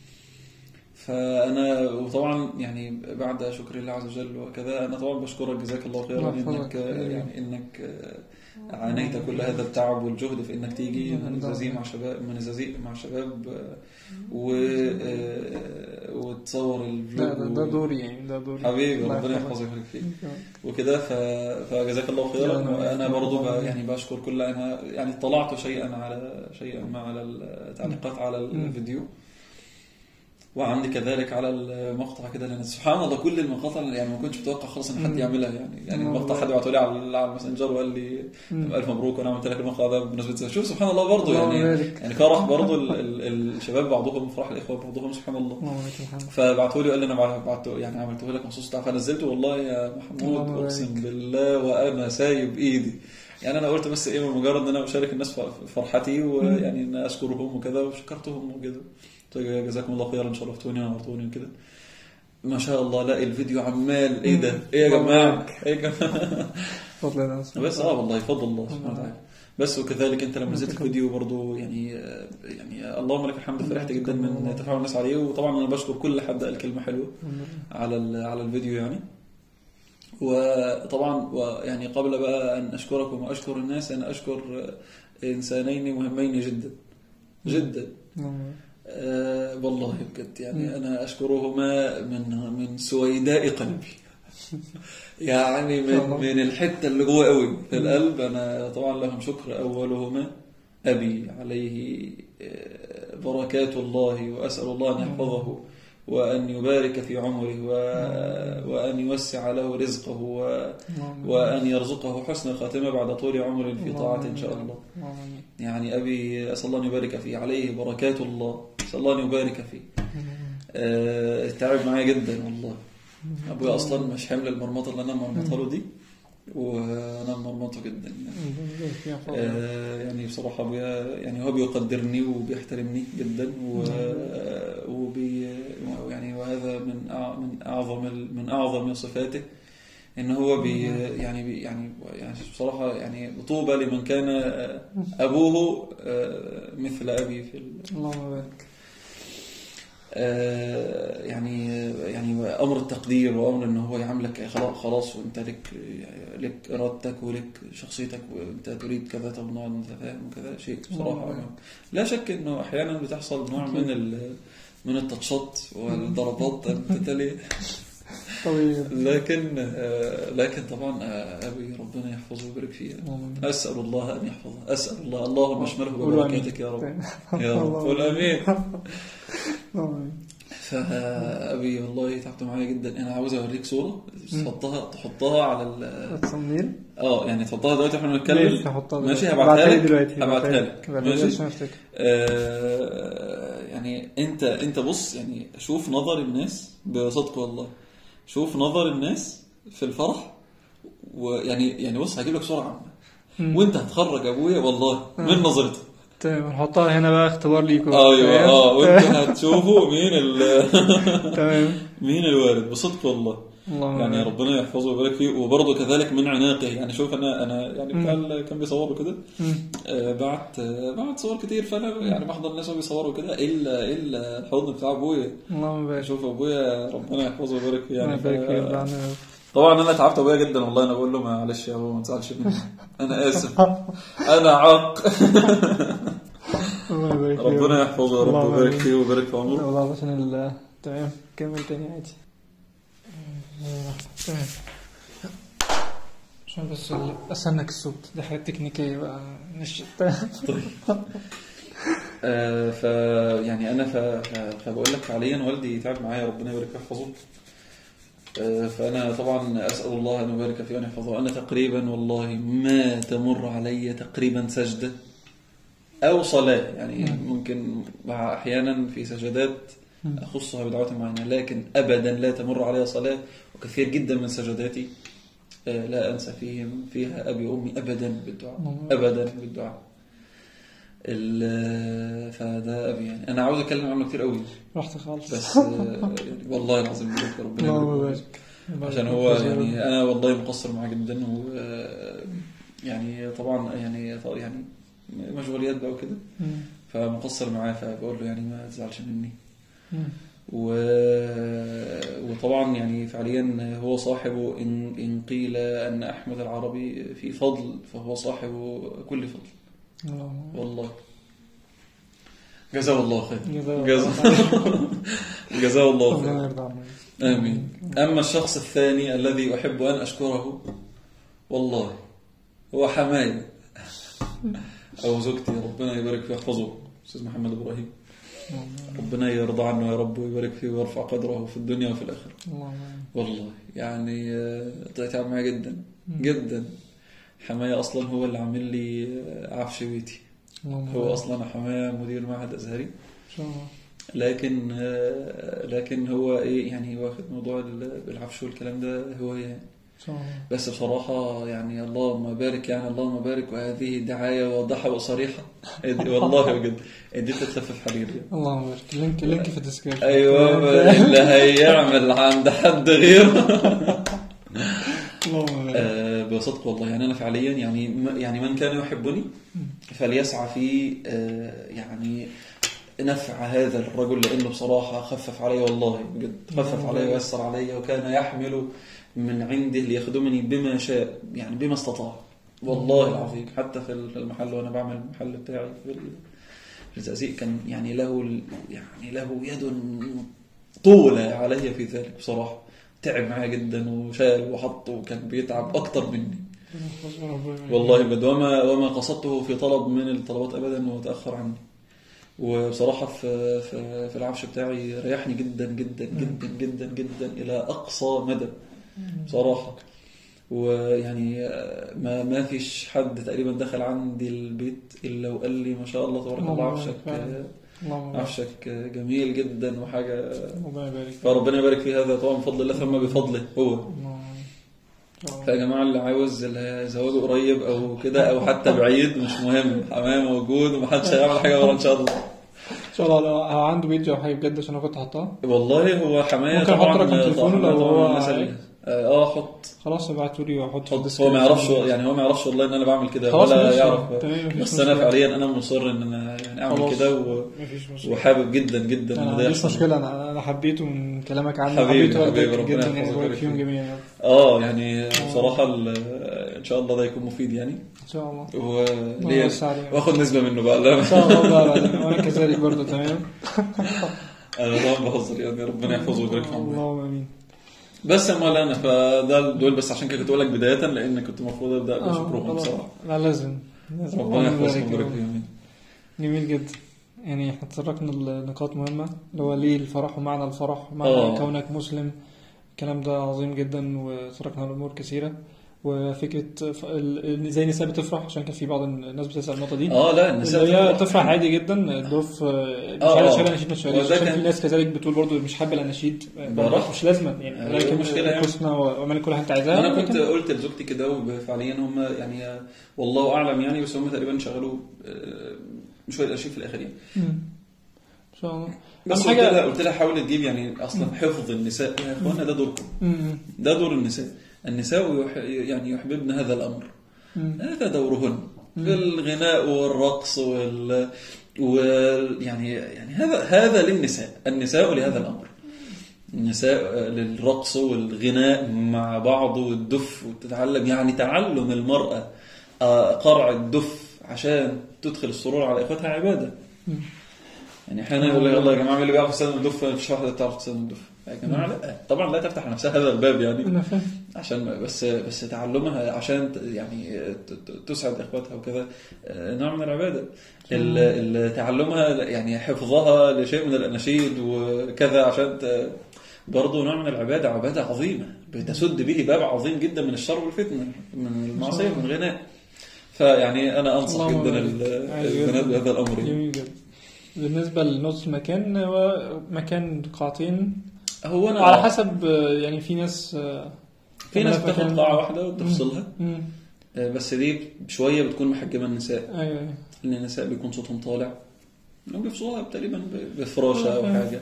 فأنا وطبعا يعني بعد شكر الله عز وجل وكذا أنا طبعا بشكرك جزاك الله خيرا الله إنك يحفظك. يعني إنك عانيت كل هذا التعب والجهد في إنك تيجي الله من يرضى الزقازيق مع شباب من الزقازيق مع شباب و آه، وتصور ده الفلوج ده, ده دوري يعني ده دوري حبيبي الله ربنا يحفظك. يحفظك ويبارك فيك وكده ف... فجزاك الله خيرا لا، لا، وانا لا. برضو ب... يعني بشكر كل انا يعني اطلعت شيئا على شيئا ما على التعليقات على الفيديو وعندي كذلك على المقطع كده لان سبحان الله كل المقاطع يعني ما كنتش متوقع خالص ان حد مم. يعملها يعني يعني والله. المقطع حد بعته لي على على الماسنجر وقال لي مم. الف مبروك وانا عملت لك المقطع ده بمناسبه زي- شوف سبحان الله برضه الله يعني يبارك. يعني فرح برضه ال... ال... الشباب بعضهم فرح الاخوه بعضهم سبحان الله اللهم لك الحمد فبعتوا لي قال لي انا بعته يعني عملته لك مخصوص بتاع فنزلته والله يا محمود اللهم اقسم بارك. بالله وانا سايب ايدي يعني انا قلت بس ايه مجرد ان انا اشارك الناس في فرحتي ويعني ان اشكرهم وكذا وشكرتهم وكده قلت جزاكم الله خيرا شرفتوني ونورتوني وكده ما شاء الله لاقي الفيديو عمال ايه ده ايه يا اللهم جماعه بارك. ايه يا جماعه فضل الله سبحانه بس اه والله فضل الله سبحانه الله. وتعالى بس وكذلك انت لما نزلت شكرا. الفيديو برضو يعني آه، يعني اللهم لك الحمد فرحت الله جدا من يكرمك. تفاعل الناس عليه وطبعا انا بشكر كل حد قال كلمه حلوه الحمد لله. على ال- على الفيديو يعني وطبعا ويعني قبل بقى ان اشكركم واشكر الناس انا اشكر انسانين مهمين جدا جدا اللهم بارك. أه والله بجد يعني انا اشكرهما من من سويداء قلبي يعني من الله. من الحته اللي جوه قوي في القلب انا طبعا لهم شكر اولهما ابي عليه آه، بركات الله واسال الله ان يحفظه وان يبارك في عمره و... وان يوسع له رزقه و... اللهم وان يرزقه حسن الخاتمه بعد طول عمر في طاعه ان شاء الله اللهم آمين. يعني أبي أسأل الله أن يبارك فيه عليه بركات الله أسأل الله أن يبارك فيه آه، تعب معايا جدا والله أبويا أصلا مش حمل المرمطة اللي أنا مرمطها له دي وأنا مرمطه جدا يعني. فيها فضل. آه، يعني بصراحة أبويا يعني هو بيقدرني وبيحترمني جدا و وبي يعني وهذا من أع- من أعظم ال- من أعظم صفاته إن هو بي يعني بي يعني يعني بصراحة يعني طوبى لمن كان آه، أبوه آه، مثل أبي في ال- اللهم بارك آه، يعني يعني امر التقدير وامر ان هو يعاملك خلاص خلاص وانت لك لك ارادتك ولك شخصيتك وانت تريد كذا طب نقعد نتفاهم وكذا شيء بصراحه لا شك انه احيانا بتحصل نوع من ال من التاتشات والضربات التتالية طويل لكن آه، لكن طبعا آه، ابي ربنا يحفظه ويبارك فيه اسال الله ان يحفظه اسال الله اللهم اشمله قولوا آمين. ببركاتك يا رب يا رب قول امين آمين. فابي والله تعبت معايا جدا انا عاوز اوريك صوره تحطها تحطها على ال التصميم اه يعني تحطها دلوقتي واحنا ماشي بنتكلم هحطها ماشي دلوقتي. هبعتها ابعتها لي لك دلوقتي هبعتها لك ابعتها لي ماشي عشان افتكر آه، يعني انت انت بص يعني شوف نظر الناس بصدق والله شوف نظر الناس في الفرح ويعني يعني بص هجيب لك صوره عامه وانت هتخرج ابويا والله من نظرته تمام نحطها هنا بقى اختبار ليكم ايوه تمام؟ اه وانتوا هتشوفوا مين ال تمام مين الوالد بصدق والله اللهم يعني آمين. ربنا يحفظه ويبارك فيه وبرضه كذلك من عناقه يعني شوف انا انا يعني بتاع اللي كان بيصوروا كده مم. آه، بعت آه، بعت صور كتير فانا يعني بحضر الناس وهو بيصوروا كده الا الا الحضن بتاع ابويا اللهم بارك اشوف ابويا ربنا يحفظه ويبارك فيه الله يعني يبارك فيه ف- ويرضى عنه يا رب. طبعا انا تعبت ابويا جدا والله انا بقول له معلش يا ابو ما تزعلش مني انا اسف انا عاق الله يبارك فيه ربنا يحفظه يا رب اللهم ويبارك آمين. فيه ويبارك في عمره والله عشان ال تمام كمل تاني عادي تمام عشان بس ال- اسنك الصوت دي حاجات تكنيكية بقى مش آه، ف يعني انا ف... ف- فبقول لك فعليا والدي تعب معايا ربنا يبارك فيه ويحفظه آه، فانا طبعا اسال الله ان يبارك فيه وان يحفظه انا تقريبا والله ما تمر علي تقريبا سجده او صلاه يعني ممكن مع احيانا في سجدات اخصها بدعوات معينه لكن ابدا لا تمر علي صلاه وكثير جدا من سجداتي آه، لا انسى فيهم فيها ابي وامي ابدا بالدعاء ابدا بالدعاء ال- فده ابي يعني انا عاوز اتكلم عنه كتير قوي رحت خالص بس آه، يعني والله العظيم بجد ربنا اللهم يبارك بارك فيك. عشان هو يعني انا والله مقصر معاه جدا و آه، يعني طبعا يعني ط- يعني مشغوليات بقى وكده مم. فمقصر معاه فبقول له يعني ما تزعلش مني مم. و... وطبعا يعني فعليا هو صاحب إن, إن قيل أن أحمد العربي في فضل فهو صاحب كل فضل اللهم والله جزاه الله خير جزاه جزاه جزاه الله ربنا خير يرضى عنه آمين أما الشخص الثاني الذي أحب أن أشكره والله هو حماية أو زوجتي ربنا يبارك فيه ويحفظه أستاذ محمد إبراهيم ربنا يرضى عنه يا رب ويبارك فيه ويرفع قدره في الدنيا وفي الآخرة اللهم والله يعني آه، تعب معايا جدا جدا حماية أصلا هو اللي عامل لي آه، عفش بيتي اللهم هو أصلا حماية مدير معهد أزهري ان شاء الله لكن آه، لكن هو ايه يعني واخد موضوع ال- العفش والكلام ده هو يعني ان شاء الله بس بصراحة يعني اللهم بارك يعني اللهم بارك وهذه دعاية واضحة وصريحة والله بجد دي تخفف حرير يعني. اللهم بارك اللينك اللينك في الديسكربشن ايوه اللي هيعمل عند حد غيره اللهم بارك آه، بصدق والله يعني انا فعليا يعني م- يعني من كان يحبني فليسعى في آه، يعني نفع هذا الرجل لانه بصراحه خفف علي والله بجد خفف علي ويسر علي وكان يحمل من عنده ليخدمني بما شاء يعني بما استطاع والله العظيم حتى في المحل وانا بعمل المحل بتاعي في ال- في التأسيق كان يعني له ال- يعني له يد طولة علي في ذلك بصراحة تعب معايا جدا وشال وحط وكان بيتعب أكتر مني والله بجد وما وما قصدته في طلب من الطلبات ابدا وتاخر عني وبصراحه في في في العفش بتاعي ريحني جدا جدا جدا جدا جدا الى اقصى مدى بصراحه ويعني آه، ما ما فيش حد تقريبا دخل عندي البيت الا وقال لي ما شاء الله تبارك الله الله عفشك فعلا. اللهم بارك عفشك جميل جدا وحاجه ربنا يبارك فيك. فربنا يبارك في هذا طبعا بفضل الله ثم بفضله هو اللهم إن شاء الله. فيا جماعة اللي عاوز اللي زواجه قريب أو كده أو حتى بعيد مش مهم حماية موجود ومحدش هيعمل حاجة ورا إن شاء الله ان شاء الله لو لو عنده بيج او حاجه بجد عشان انا كنت حاطها والله هو حماية ممكن طبعا أحط رقم تليفونه طبعاً لو طبعاً هو الناس اللي- اه حط خلاص ابعتوا لي واحط في حط هو الديسكربشن. ما يعرفش يعني هو ما يعرفش والله ان انا بعمل كده خلاص ولا ماشي. يعرف تمام، مفيش بس انا مشكلة. فعليا انا مصر ان انا يعني اعمل خلاص. كده و... مفيش مشكله وحابب جدا جدا انا ان ما ده عنديش يحصل مشكله انا انا حبيته من كلامك عنه حبيبي، حبيته حبيبي، والدك ربنا جدا يعني يحفظه بارك ويبارك فيهم فيه. جميعا يا رب. اه يعني بصراحة ال- ان شاء الله ده يكون مفيد يعني ان شاء الله الله وليه يوسع عليك. واخد نسبة منه بقى لا ان شاء الله بقى بعدين وانا كذلك برضه تمام انا طبعا بهزر يعني ربنا يحفظه ويبارك في عمره اللهم امين بس يا مولانا فده دول بس عشان كده كنت اقول لك بدايه لان كنت المفروض ابدا آه، بشكرهم خلاص. بصراحه لا لازم لازم ربنا الله يحفظهم يبارك ويبارك فيهم. فيهم جميل جدا يعني احنا تطرقنا لنقاط مهمة اللي هو ليه الفرح ومعنى الفرح ومعنى آه. كونك مسلم الكلام ده عظيم جدا وتركنا لأمور كثيرة وفكرة ف- ال- ازاي النساء بتفرح عشان كان في بعض الناس بتسأل النقطة دي اه لا النساء اللي هي تفرح. تفرح عادي جدا الضيوف آه، مش آه، عايز آه. اشيل اناشيد مش وده عشان كان- في ناس كذلك بتقول برضو مش حابة الاناشيد آه، براحة. مش لازما يعني آه، لكن مشكلة يعني. كسنا واعمل كل حاجة انت عايزاها انا كنت لكن- قلت لزوجتي كده وفعليا هم يعني آه، والله اعلم يعني بس هم تقريبا شغلوا آه، شويه اشياء في الاخر يعني مم. ان شاء الله بس أهم قلت لها حاجة قلت لها حاول تجيب يعني اصلا حفظ النساء يا اخوانا ده دوركم مم. ده دور النساء النساء يح... يعني يحببن هذا الامر مم. هذا دورهن في الغناء والرقص وال وال يعني يعني هذا هذا للنساء النساء لهذا الامر النساء للرقص والغناء مع بعض والدف وتتعلم يعني تعلم المرأة آه، قرع الدف عشان تدخل السرور على اخواتها عبادة يعني احيانا يقول لك يلا يا جماعه مين اللي بيعرف يستخدم الدف مفيش واحده بتعرف تستخدم الدف يا جماعه لا طبعا لا تفتح لنفسها هذا الباب يعني انا فاهم عشان بس بس تعلمها عشان ت- يعني ت- ت- تسعد اخواتها وكذا آه، نوع من العباده ال- ال- تعلمها يعني حفظها لشيء من الاناشيد وكذا عشان ت- برضه نوع من العباده عباده عظيمه بتسد به باب عظيم جدا من الشر والفتنه من المعصيه ومن الغناء فيعني انا انصح اللهم جدا بارك. ال- عايز البنات جدا. بهذا الامر يعني. جميل جدا بالنسبة لنص المكان هو مكان قاعتين هو انا وعلى حسب آه، يعني في ناس آه، في ناس تعملها في بتاخد مكان- قاعه واحده وتفصلها مم. آه، بس دي شويه بتكون محجمه النساء ايوه ايوه لان النساء بيكون صوتهم طالع لو بيفصلوها تقريبا ب- بفراشه او حاجه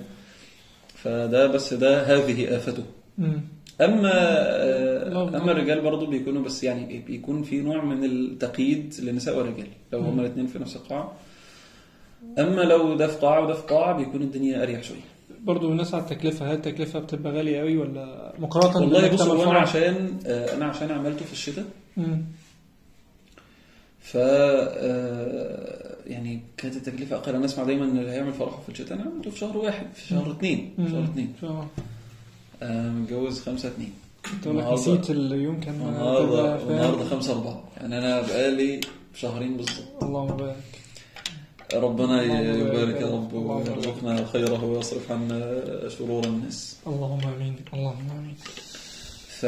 فده بس ده هذه افته مم. اما آه، لا، لا. اما الرجال برضو بيكونوا بس يعني بيكون في نوع من التقييد للنساء والرجال لو هما الاثنين في نفس القاعه اما لو ده في قاعه وده في قاعه بيكون الدنيا اريح شويه برضه بالنسبة على التكلفة هل التكلفة بتبقى غالية قوي ولا مقارنة والله بإنك بص تعمل هو انا فرع؟ عشان آه، انا عشان عملته في الشتاء مم. ف آه، يعني كانت التكلفه اقل انا اسمع دايما ان اللي هيعمل فرحه في الشتاء انا عملته في شهر واحد في شهر اثنين في شهر مم. اثنين ان شاء الله آه، متجوز خمسة اتنين تقول لك النهاردة- نسيت اليوم كان النهارده تبقى فاهم. النهارده خمسة أربعة يعني أنا بقالي شهرين بالظبط اللهم بارك ربنا اللهم يبارك بارك. يا رب اللهم بارك. ويرزقنا خيره ويصرف عنا شرور الناس اللهم امين اللهم امين ف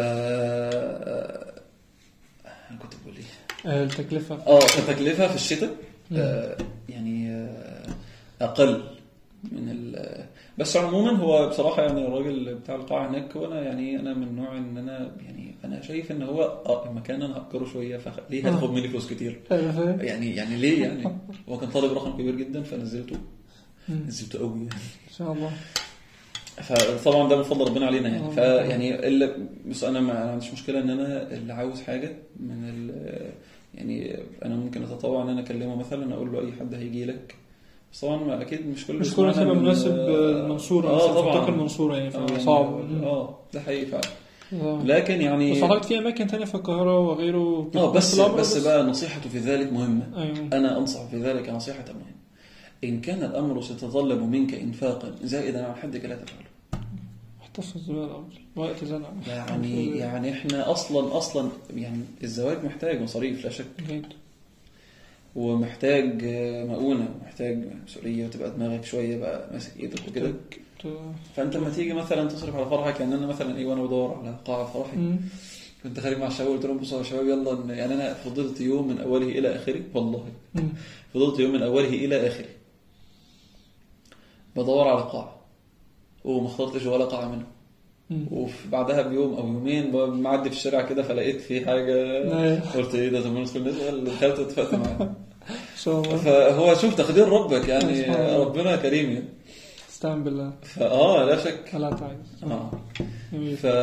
أنا كنت بقول إيه؟ آه، التكلفة اه كتكلفة في الشتاء آه يعني آه أقل من ال بس عموما هو بصراحة يعني الراجل بتاع القاعة هناك وانا يعني انا من نوع ان انا يعني انا شايف ان هو اه المكان انا هأجره شوية فليه هتاخد مني فلوس كتير أيوة، فاهم يعني يعني ليه يعني هو كان طالب رقم كبير جدا فنزلته مم. نزلته قوي يعني ان شاء الله فطبعا ده من فضل ربنا علينا يعني آه. فيعني الا بس انا ما أنا ما عنديش مشكله ان انا اللي عاوز حاجه من ال يعني انا ممكن اتطوع ان انا اكلمه مثلا اقول له اي حد هيجي لك بس طبعا ما اكيد مش كل مش اللي كل يسمعنا هيبقى من- مناسب المنصورة اه مثلا في طبعا منطقة المنصورة يعني آه، فصعب اه ده حقيقي فعلا آه. لكن يعني بس اعتقد في اماكن تانية في القاهرة وغيره اه بس نفس الأمر بس بقى نصيحته في ذلك مهمه ايوه أنا أنصح في ذلك نصيحة مهمة إن كان الأمر سيتطلب منك إنفاقا زائدا عن حدك لا تفعله احتفظ بالامر وقت زنقة يعني يعني إحنا أصلا أصلا يعني الزواج محتاج مصاريف لا شك جيد ومحتاج آه، مؤونة ومحتاج مسؤولية وتبقى دماغك شوية بقى ماسك إيدك وكده فأنت لما تيجي مثلا تصرف على فرحك يعني أنا مثلا إيه وأنا بدور على قاعة فرحي مم. كنت خارج مع الشباب قلت لهم بصوا يا شباب يلا ن- يعني أنا فضلت يوم من أوله إلى آخره والله مم. فضلت يوم من أوله إلى آخره بدور على قاعة وما اخترتش ولا قاعة منهم مم. وبعدها بيوم أو يومين ب- معدي في الشارع كده فلقيت في حاجة أيوة. قلت إيه ده طب ما ندخل نسأل دخلت اتفقت معاه ان شاء الله فهو شوف تقدير ربك يعني سبحان الله. ربنا كريم يعني استعن بالله فآه لا شك لا تعجز آه جميل ف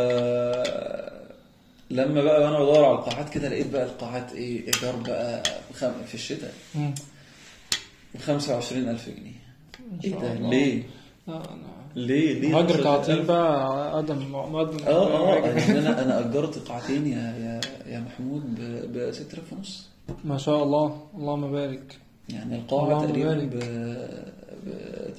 لما بقى وانا بدور على القاعات كده لقيت بقى القاعات ايه ايجار بقى خم- في الشتاء مم. ب 25000 جنيه ايه شاء ده الله. ليه؟ لا انا ليه ليه هاجر 25,000? قاعتين بقى ادم مقدم اه اه يعني انا انا اجرت قاعتين يا يا يا محمود ب 6000 ونص ما شاء الله اللهم بارك يعني القاعه اللهم تقريبا بارك. ب ب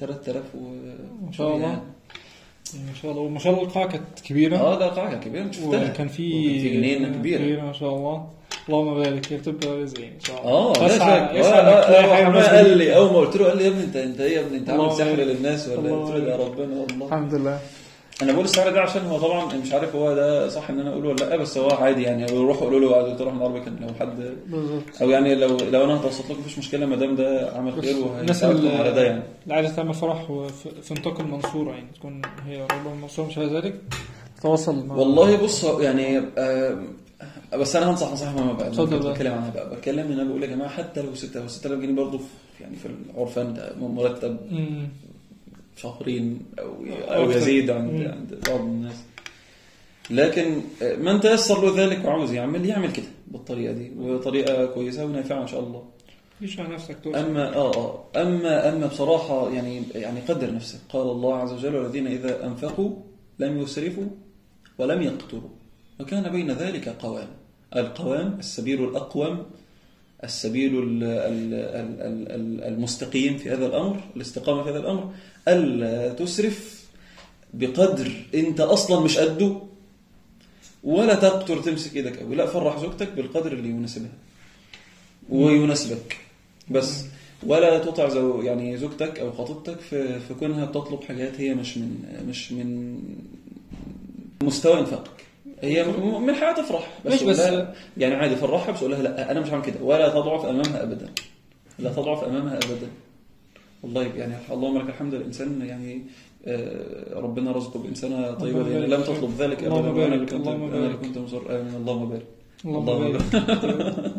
3000 و ما شاء الله. يعني ما شاء الله ما شاء الله القاعة كانت كبيرة اه ده قاعة كبيرة أنت شفتها وكان في وكان في جنينة كبيرة ما شاء الله اللهم بارك هي بتبقى رزق يعني ان شاء الله اه لا تسعى شك يسعى انك تلاقي حاجة حاجه مناسبة قال ليك. لي اول ما قلت له قال لي يا ابني انت انت ايه يا ابني انت عامل الله سحر يبارك. للناس ولا الله قلت له يا يبارك. ربنا والله الحمد لله انا بقول السعر ده عشان هو طبعا مش عارف هو ده صح ان انا اقوله ولا لا بس هو عادي يعني بيروحوا يقولوا له يا دكتور احمد عربي كان لو حد بالظبط او يعني لو لو انا هتوسط لكم مفيش مشكله ما دام ده عمل بس خير الناس وهيساعدكم اللي- على ده يعني اللي عايزة تعمل فرح وفي في نطاق المنصورة يعني تكون هي قريبة من المنصورة مش ذلك تواصل مع والله بص هو يعني آه بس انا هنصح نصيحه مهمه بقى اتفضل كنت بقى. بتكلم عنها بقى بتكلم ان انا بقول يا جماعه حتى لو 6000 6000 جنيه برضه في يعني في العرفان ده مرتب مم. شهرين او او أكتر. يزيد عند مم. عند بعض الناس لكن من تيسر له ذلك وعاوز يعمل يعمل كده بالطريقه دي وطريقه كويسه ونافعه ان شاء الله مفيش على نفسك توصل اما اه اه اما اما بصراحه يعني يعني قدر نفسك قال الله عز وجل والذين اذا انفقوا لم يسرفوا ولم يقتروا وكان بين ذلك قوام القوام السبيل الاقوم السبيل ال- ال- ال- ال- ال- المستقيم في هذا الامر الاستقامه في هذا الامر الا تسرف بقدر انت اصلا مش قده ولا تقتر تمسك ايدك قوي لا فرح زوجتك بالقدر اللي يناسبها ويناسبك بس ولا تطع زو يعني زوجتك او خطيبتك في في كونها بتطلب حاجات هي مش من مش من مستوى انفاقك هي م- من حياتها تفرح بس ماشي، بس- قول لها- يعني عادي فرحها بس قول لها لا انا مش هعمل كده ولا تضعف امامها ابدا لا تضعف امامها ابدا والله يعني اللهم لك الحمد الانسان يعني آه، ربنا رزقه بانسانه طيبه اللهم لأن بارك لم فيك. تطلب ذلك اللهم ابدا وانا اللي بارك، كنت اللهم انا اللي بارك. كنت مصر آمين اللهم بارك اللهم اللهم بارك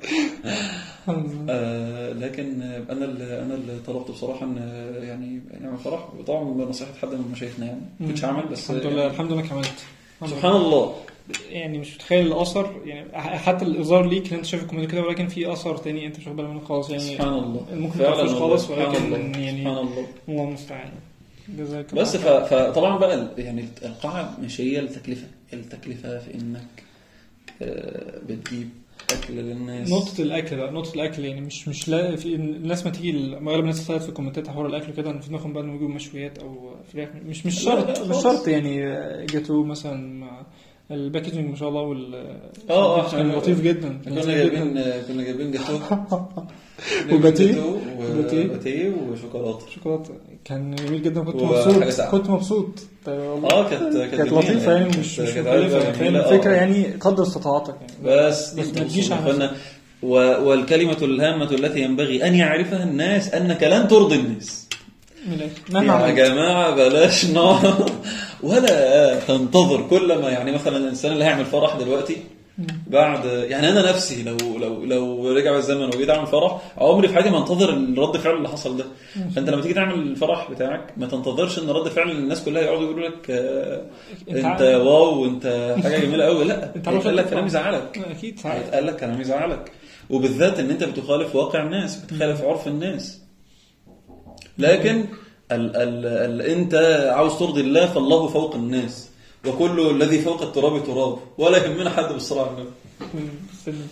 آه لكن انا اللي انا اللي طلبت بصراحه ان آه، يعني يعني اعمل فرح طبعا بنصيحه حد من مشايخنا يعني ما كنتش عامل بس الحمد لله الحمد لله انك عملت الحمد لله. سبحان الله يعني مش متخيل الاثر يعني حتى الاظهار ليك اللي انت شايف الكومنت كده ولكن في اثر تاني انت مش واخد بالك منه خالص يعني سبحان الله ممكن فعلا تعرفوش والله، خالص سبحان ولكن الله، يعني سبحان الله الله المستعان جزاك الله بس ف- خير. فطبعا بقى ال- يعني القاعه مش هي التكلفه التكلفه في انك آه، بتجيب اكل للناس نقطة الأكل بقى نقطة الأكل يعني مش مش لا في الناس ما تيجي اغلب الناس طلعت في الكومنتات حوار الأكل كده إن في دماغهم بقى إنهم يجيبوا مشويات أو فراخ مش مش لا، شرط لا، مش خالص. شرط يعني جاتو مثلا مع الباكجينج ما شاء الله وال اه اه كان لطيف جدا كان كنا لطيف جايبين جدا كنا جايبين جاتوه وباتيه. جاتوه وباتيه. وباتيه وشوكولاته شوكولاتة كان جميل جدا كنت وحاجة مبسوط ساقعة. كنت مبسوط طيب والله اه كانت كانت جميلة لطيفة يعني كانت- مش مش كانت مكلفة علبة فاهم جميلة، الفكرة آه. يعني قدر استطاعتك يعني بس بس انت ما تجيش على وصلنا و- والكلمة الهامة التي ينبغي أن يعرفها الناس أنك لن ترضي الناس من الآخر. مهما يا عملت. جماعة بلاش نار ولا تنتظر كل ما يعني مثلا الإنسان اللي هيعمل فرح دلوقتي بعد يعني أنا نفسي لو لو لو رجع الزمن وجيت أعمل فرح عمري في حياتي ما انتظر الرد فعل اللي حصل ده فأنت لما تيجي تعمل الفرح بتاعك ما تنتظرش إن رد فعل الناس كلها يقعدوا يقولوا لك آه، انت أنت عارف- واو وأنت حاجة جميلة قوي لا انت عارف هيتقال لك الفرح. كلام يزعلك أكيد ساعات هيتقال لك كلام يزعلك وبالذات ان انت بتخالف واقع الناس بتخالف عرف الناس لكن ال ال ال انت عاوز ترضي الله فالله فوق الناس وكل الذي فوق التراب تراب ولا يهمنا حد بالصراع النبي سلم.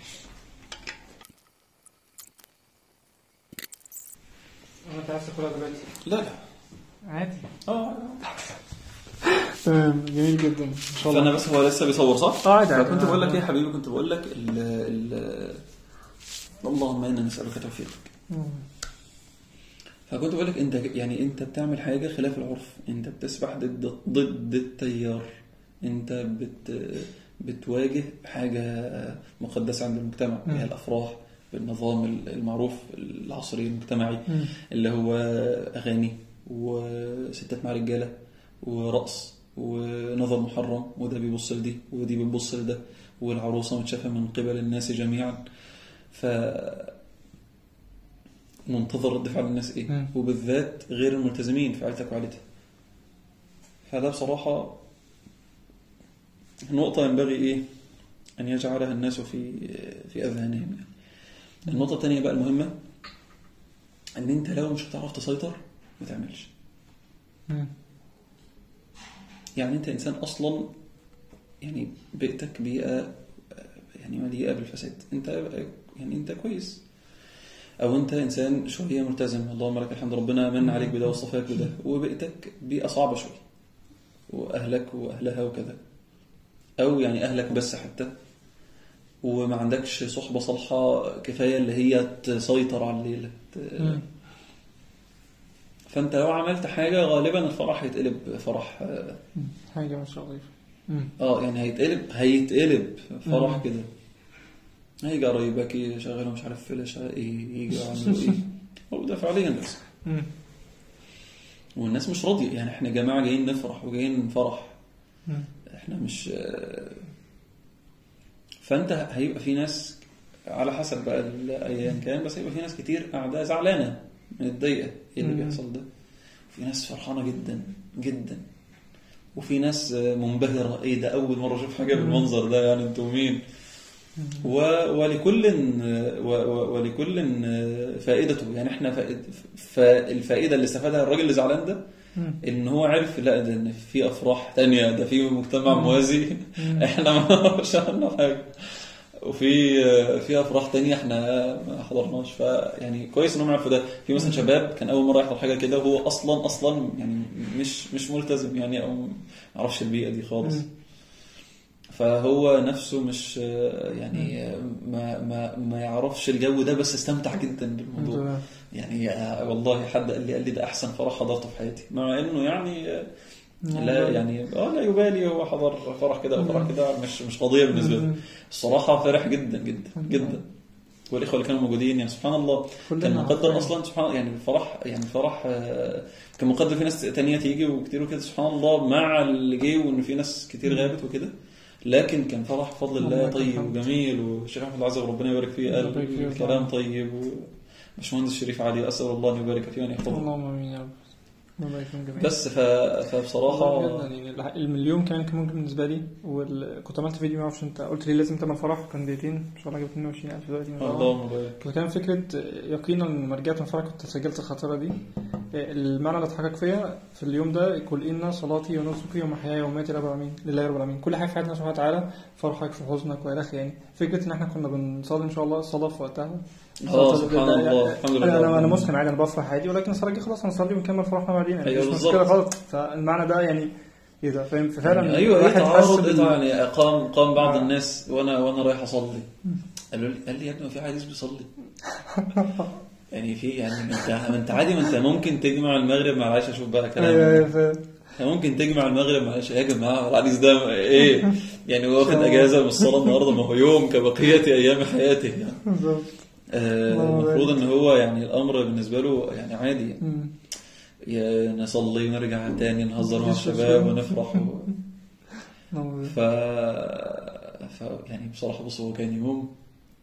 انت عايز تاكلها دلوقتي لا لا عادي اه تمام جميل جدا ان شاء الله فانا بس هو لسه بيصور صح؟ اه عادي عادي. فكنت بقول لك ايه يا حبيبي كنت بقول لك ال ال اللهم انا نسالك توفيقك مم. فكنت بقول لك انت يعني انت بتعمل حاجه خلاف العرف انت بتسبح ضد ضد التيار انت بت بتواجه حاجه مقدسه عند المجتمع مم. هي الافراح بالنظام المعروف العصري المجتمعي مم. اللي هو اغاني وستات مع رجاله ورقص ونظر محرم وده بيبص لدي ودي بتبص لده والعروسه متشافه من قبل الناس جميعا ف منتظر رد فعل الناس ايه مم. وبالذات غير الملتزمين في عيلتك وعيلتها فده بصراحة نقطة ينبغي ايه ان يجعلها الناس في في اذهانهم يعني. النقطة الثانية بقى المهمة ان انت لو مش هتعرف تسيطر ما تعملش مم. يعني انت انسان اصلا يعني بيئتك بيئة يعني مليئة بالفساد انت يعني انت كويس او انت انسان شويه ملتزم اللهم لك الحمد ربنا من عليك بده واصطفاك بده وبيئتك بيئه صعبه شويه واهلك واهلها وكذا او يعني اهلك بس حتى وما عندكش صحبه صالحه كفايه اللي هي تسيطر على الليله ت- مم. فانت لو عملت حاجه غالبا الفرح هيتقلب فرح آه، حاجة مش لطيفة مم. اه يعني هيتقلب هيتقلب فرح مم. كده هيجي قرايبك يشغلوا مش عارف فلاشة ايه يجي يعملوا ايه هو ده فعليا بس مم. والناس مش راضية يعني احنا جماعة جايين نفرح وجايين فرح مم. احنا مش آه، فانت هيبقى في ناس على حسب بقى ايا كان بس هيبقى في ناس كتير قاعدة زعلانة متضايقة ايه اللي مم. بيحصل ده في ناس فرحانة جدا جدا وفي ناس آه، منبهرة ايه ده اول مرة اشوف حاجة بالمنظر ده يعني انتوا مين و... ولكل و... و... ولكل فائدته يعني احنا فائد... فالفائده اللي استفادها الراجل اللي زعلان ده مم. ان هو عرف لا ده ان في افراح تانية ده في مجتمع موازي احنا ما شغلنا حاجه وفي في افراح تانية احنا ما حضرناش فيعني كويس انهم عرفوا ده في مثلا شباب كان اول مره يحضر حاجه كده وهو اصلا اصلا يعني مش مش ملتزم يعني او ما يعرفش البيئه دي خالص مم. فهو نفسه مش يعني ما ما ما يعرفش الجو ده بس استمتع جدا بالموضوع الحمد يعني آه، والله حد قال لي قال لي ده احسن فرح حضرته في حياتي مع انه يعني آه، لله. لا يعني اه لا يبالي هو حضر فرح كده او فرح كده مش مش قضيه بالنسبه له الصراحه فرح جدا جدا جدا والاخوه اللي كانوا موجودين يعني سبحان الله كلنا كان مقدر عارفين. اصلا سبحان يعني الفرح يعني الفرح آه، كان مقدر في ناس تانية تيجي وكتير وكده سبحان الله مع اللي جه وان في ناس كتير غابت وكده لكن كان فرح بفضل الله الله يكون طيب الحمد. وجميل والشيخ احمد العزب ربنا يبارك فيه قال يبارك فيه الكلام طيب وباشمهندس شريف علي اسال الله ان يبارك فيه وان يحفظه اللهم امين يا رب ربنا يكون جميل بس ف... والله فبصراحه جدا يعني الح- المليون كمان كان ممكن بالنسبه لي وكنت عملت فيديو ما اعرفش انت قلت لي لازم تعمل فرح كان دقيقتين ان شاء الله جبت 22000 دلوقتي ما شاء الله. اللهم بارك وكان فكرة يقينا لما رجعت من الفرح كنت سجلت الخاطرة دي المعنى اللي اتحقق فيها في اليوم ده قل إن صلاتي ونسكي ومحياي ومماتي رب العالمين لله رب العالمين كل حاجة في حياتنا سبحانه وتعالى فرحك في حزنك وإلى آخره يعني فكرة إن إحنا كنا بنصلي إن شاء الله الصلاة في وقتها اه صلاة سبحان ده- الله الحمد لله أنا أنا أنا مسلم عادي أنا بفرح عادي ولكن الصلاة دي خلاص هنصلي ونكمل فرحنا بعدين يعني أيوة مش بالظبط. مشكلة خالص فالمعنى ده يعني إيه ده فاهم ففعلا يعني ايوه ايه الواحد حس تعارض ايه بال- تعارض؟ يعني قام قام بعض آه. الناس وانا وانا رايح اصلي قالوا لي قال لي يا ابني ما في حديث بيصلي يعني في يعني ما انت ما انت عادي ما انت ممكن تجمع المغرب مع العشاء شوف بقى كلام أيوه أيوه فاهم انت ممكن تجمع المغرب مع العشاء يا جماعه الحديث ده ايه يعني هو واخد اجازه من الصلاه النهارده ما هو يوم كبقيه ايام حياته يعني بالظبط آه، الله المفروض يبارك. ان هو يعني الامر بالنسبه له يعني عادي يعني. مم. يا نصلي ونرجع تاني نهزر مع مفيش الشباب مشكلة. ونفرح و... الله ف... ف يعني بصراحه بص هو كان يوم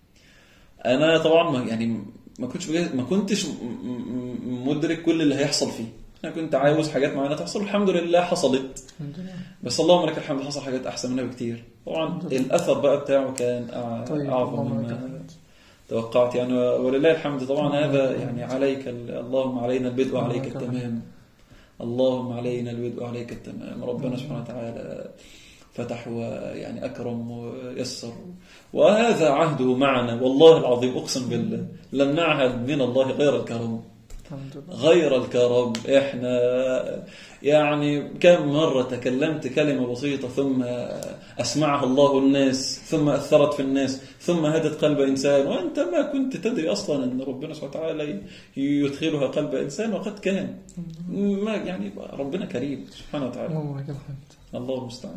انا طبعا ما يعني ما كنتش بجد... ما كنتش م... م- مدرك كل اللي هيحصل فيه انا كنت عاوز حاجات معينه تحصل الحمد لله حصلت الحمد لله بس اللهم لك الحمد حصل حاجات احسن منها بكتير طبعا الاثر بقى بتاعه كان أع- طيب اعظم اللهم لك مما الحمد. توقعت يعني ولله الحمد طبعا هذا يعني عليك ال- اللهم علينا البدء وعليك اللهم لك التمام اللهم علينا البدء وعليك التمام ربنا سبحانه وتعالى فتح ويعني أكرم ويسر وهذا عهده معنا والله العظيم أقسم بالله لن نعهد من الله غير الكرم الحمد لله غير الكرم احنا يعني كم مرة تكلمت كلمة بسيطة ثم أسمعها الله الناس ثم أثرت في الناس ثم هدت قلب إنسان وأنت ما كنت تدري أصلا أن ربنا سبحانه وتعالى يدخلها قلب إنسان وقد كان ما يعني ربنا كريم سبحانه وتعالى اللهم لك الحمد الله المستعان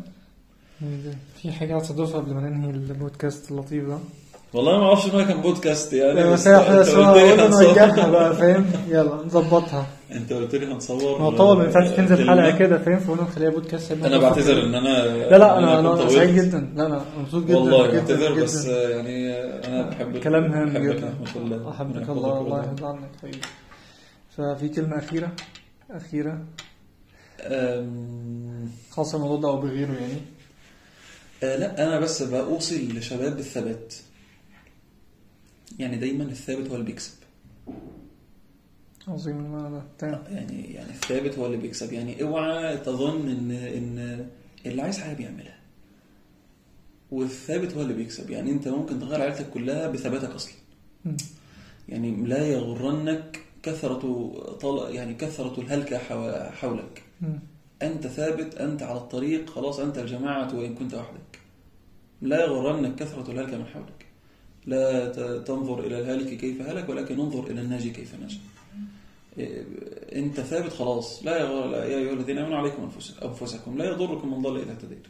في حاجة عايز تضيفها قبل ما ننهي البودكاست اللطيف ده والله ما اعرفش انه كان بودكاست يعني بس هي أنت اسمها قلت لي قلنا هنصور- نوجهها بقى فاهم يلا نظبطها انت قلت لي هنصور ما هو طبعا ما ينفعش تنزل كلمة. حلقة كده فاهم فقلنا نخليها بودكاست انا بعتذر ان انا لا لا انا إن انا كنت سعيد طولت. جدا لا لا مبسوط جدا والله جدا بعتذر جدا. بس يعني انا بحب كلام هام بحبك جدا يا أحمد الله احبك ربنا الله يحفظك الله والله. يرضى عنك حبيبي ففي كلمة أخيرة أخيرة أم... خاصة الموضوع ده أو بغيره يعني آه لا انا بس بوصي للشباب بالثبات يعني دايما الثابت هو اللي بيكسب عظيم المعنى ده تمام يعني يعني الثابت هو اللي بيكسب يعني اوعى تظن ان ان اللي عايز حاجه بيعملها والثابت هو اللي بيكسب يعني انت ممكن تغير عيلتك كلها بثباتك اصلا مم. يعني لا يغرنك كثرة طل... يعني كثرة الهلكة حو- حولك مم. أنت ثابت أنت على الطريق خلاص أنت الجماعة وإن كنت وحدك لا يغرنك كثرة الهلكة من حولك لا ت- تنظر إلى الهالك كيف هلك ولكن انظر إلى الناجي كيف نجا إيه، أنت ثابت خلاص لا يغر لا يا أيها الذين آمنوا عليكم أنفس- أنفسكم لا يضركم من ضل إذا اهتديتم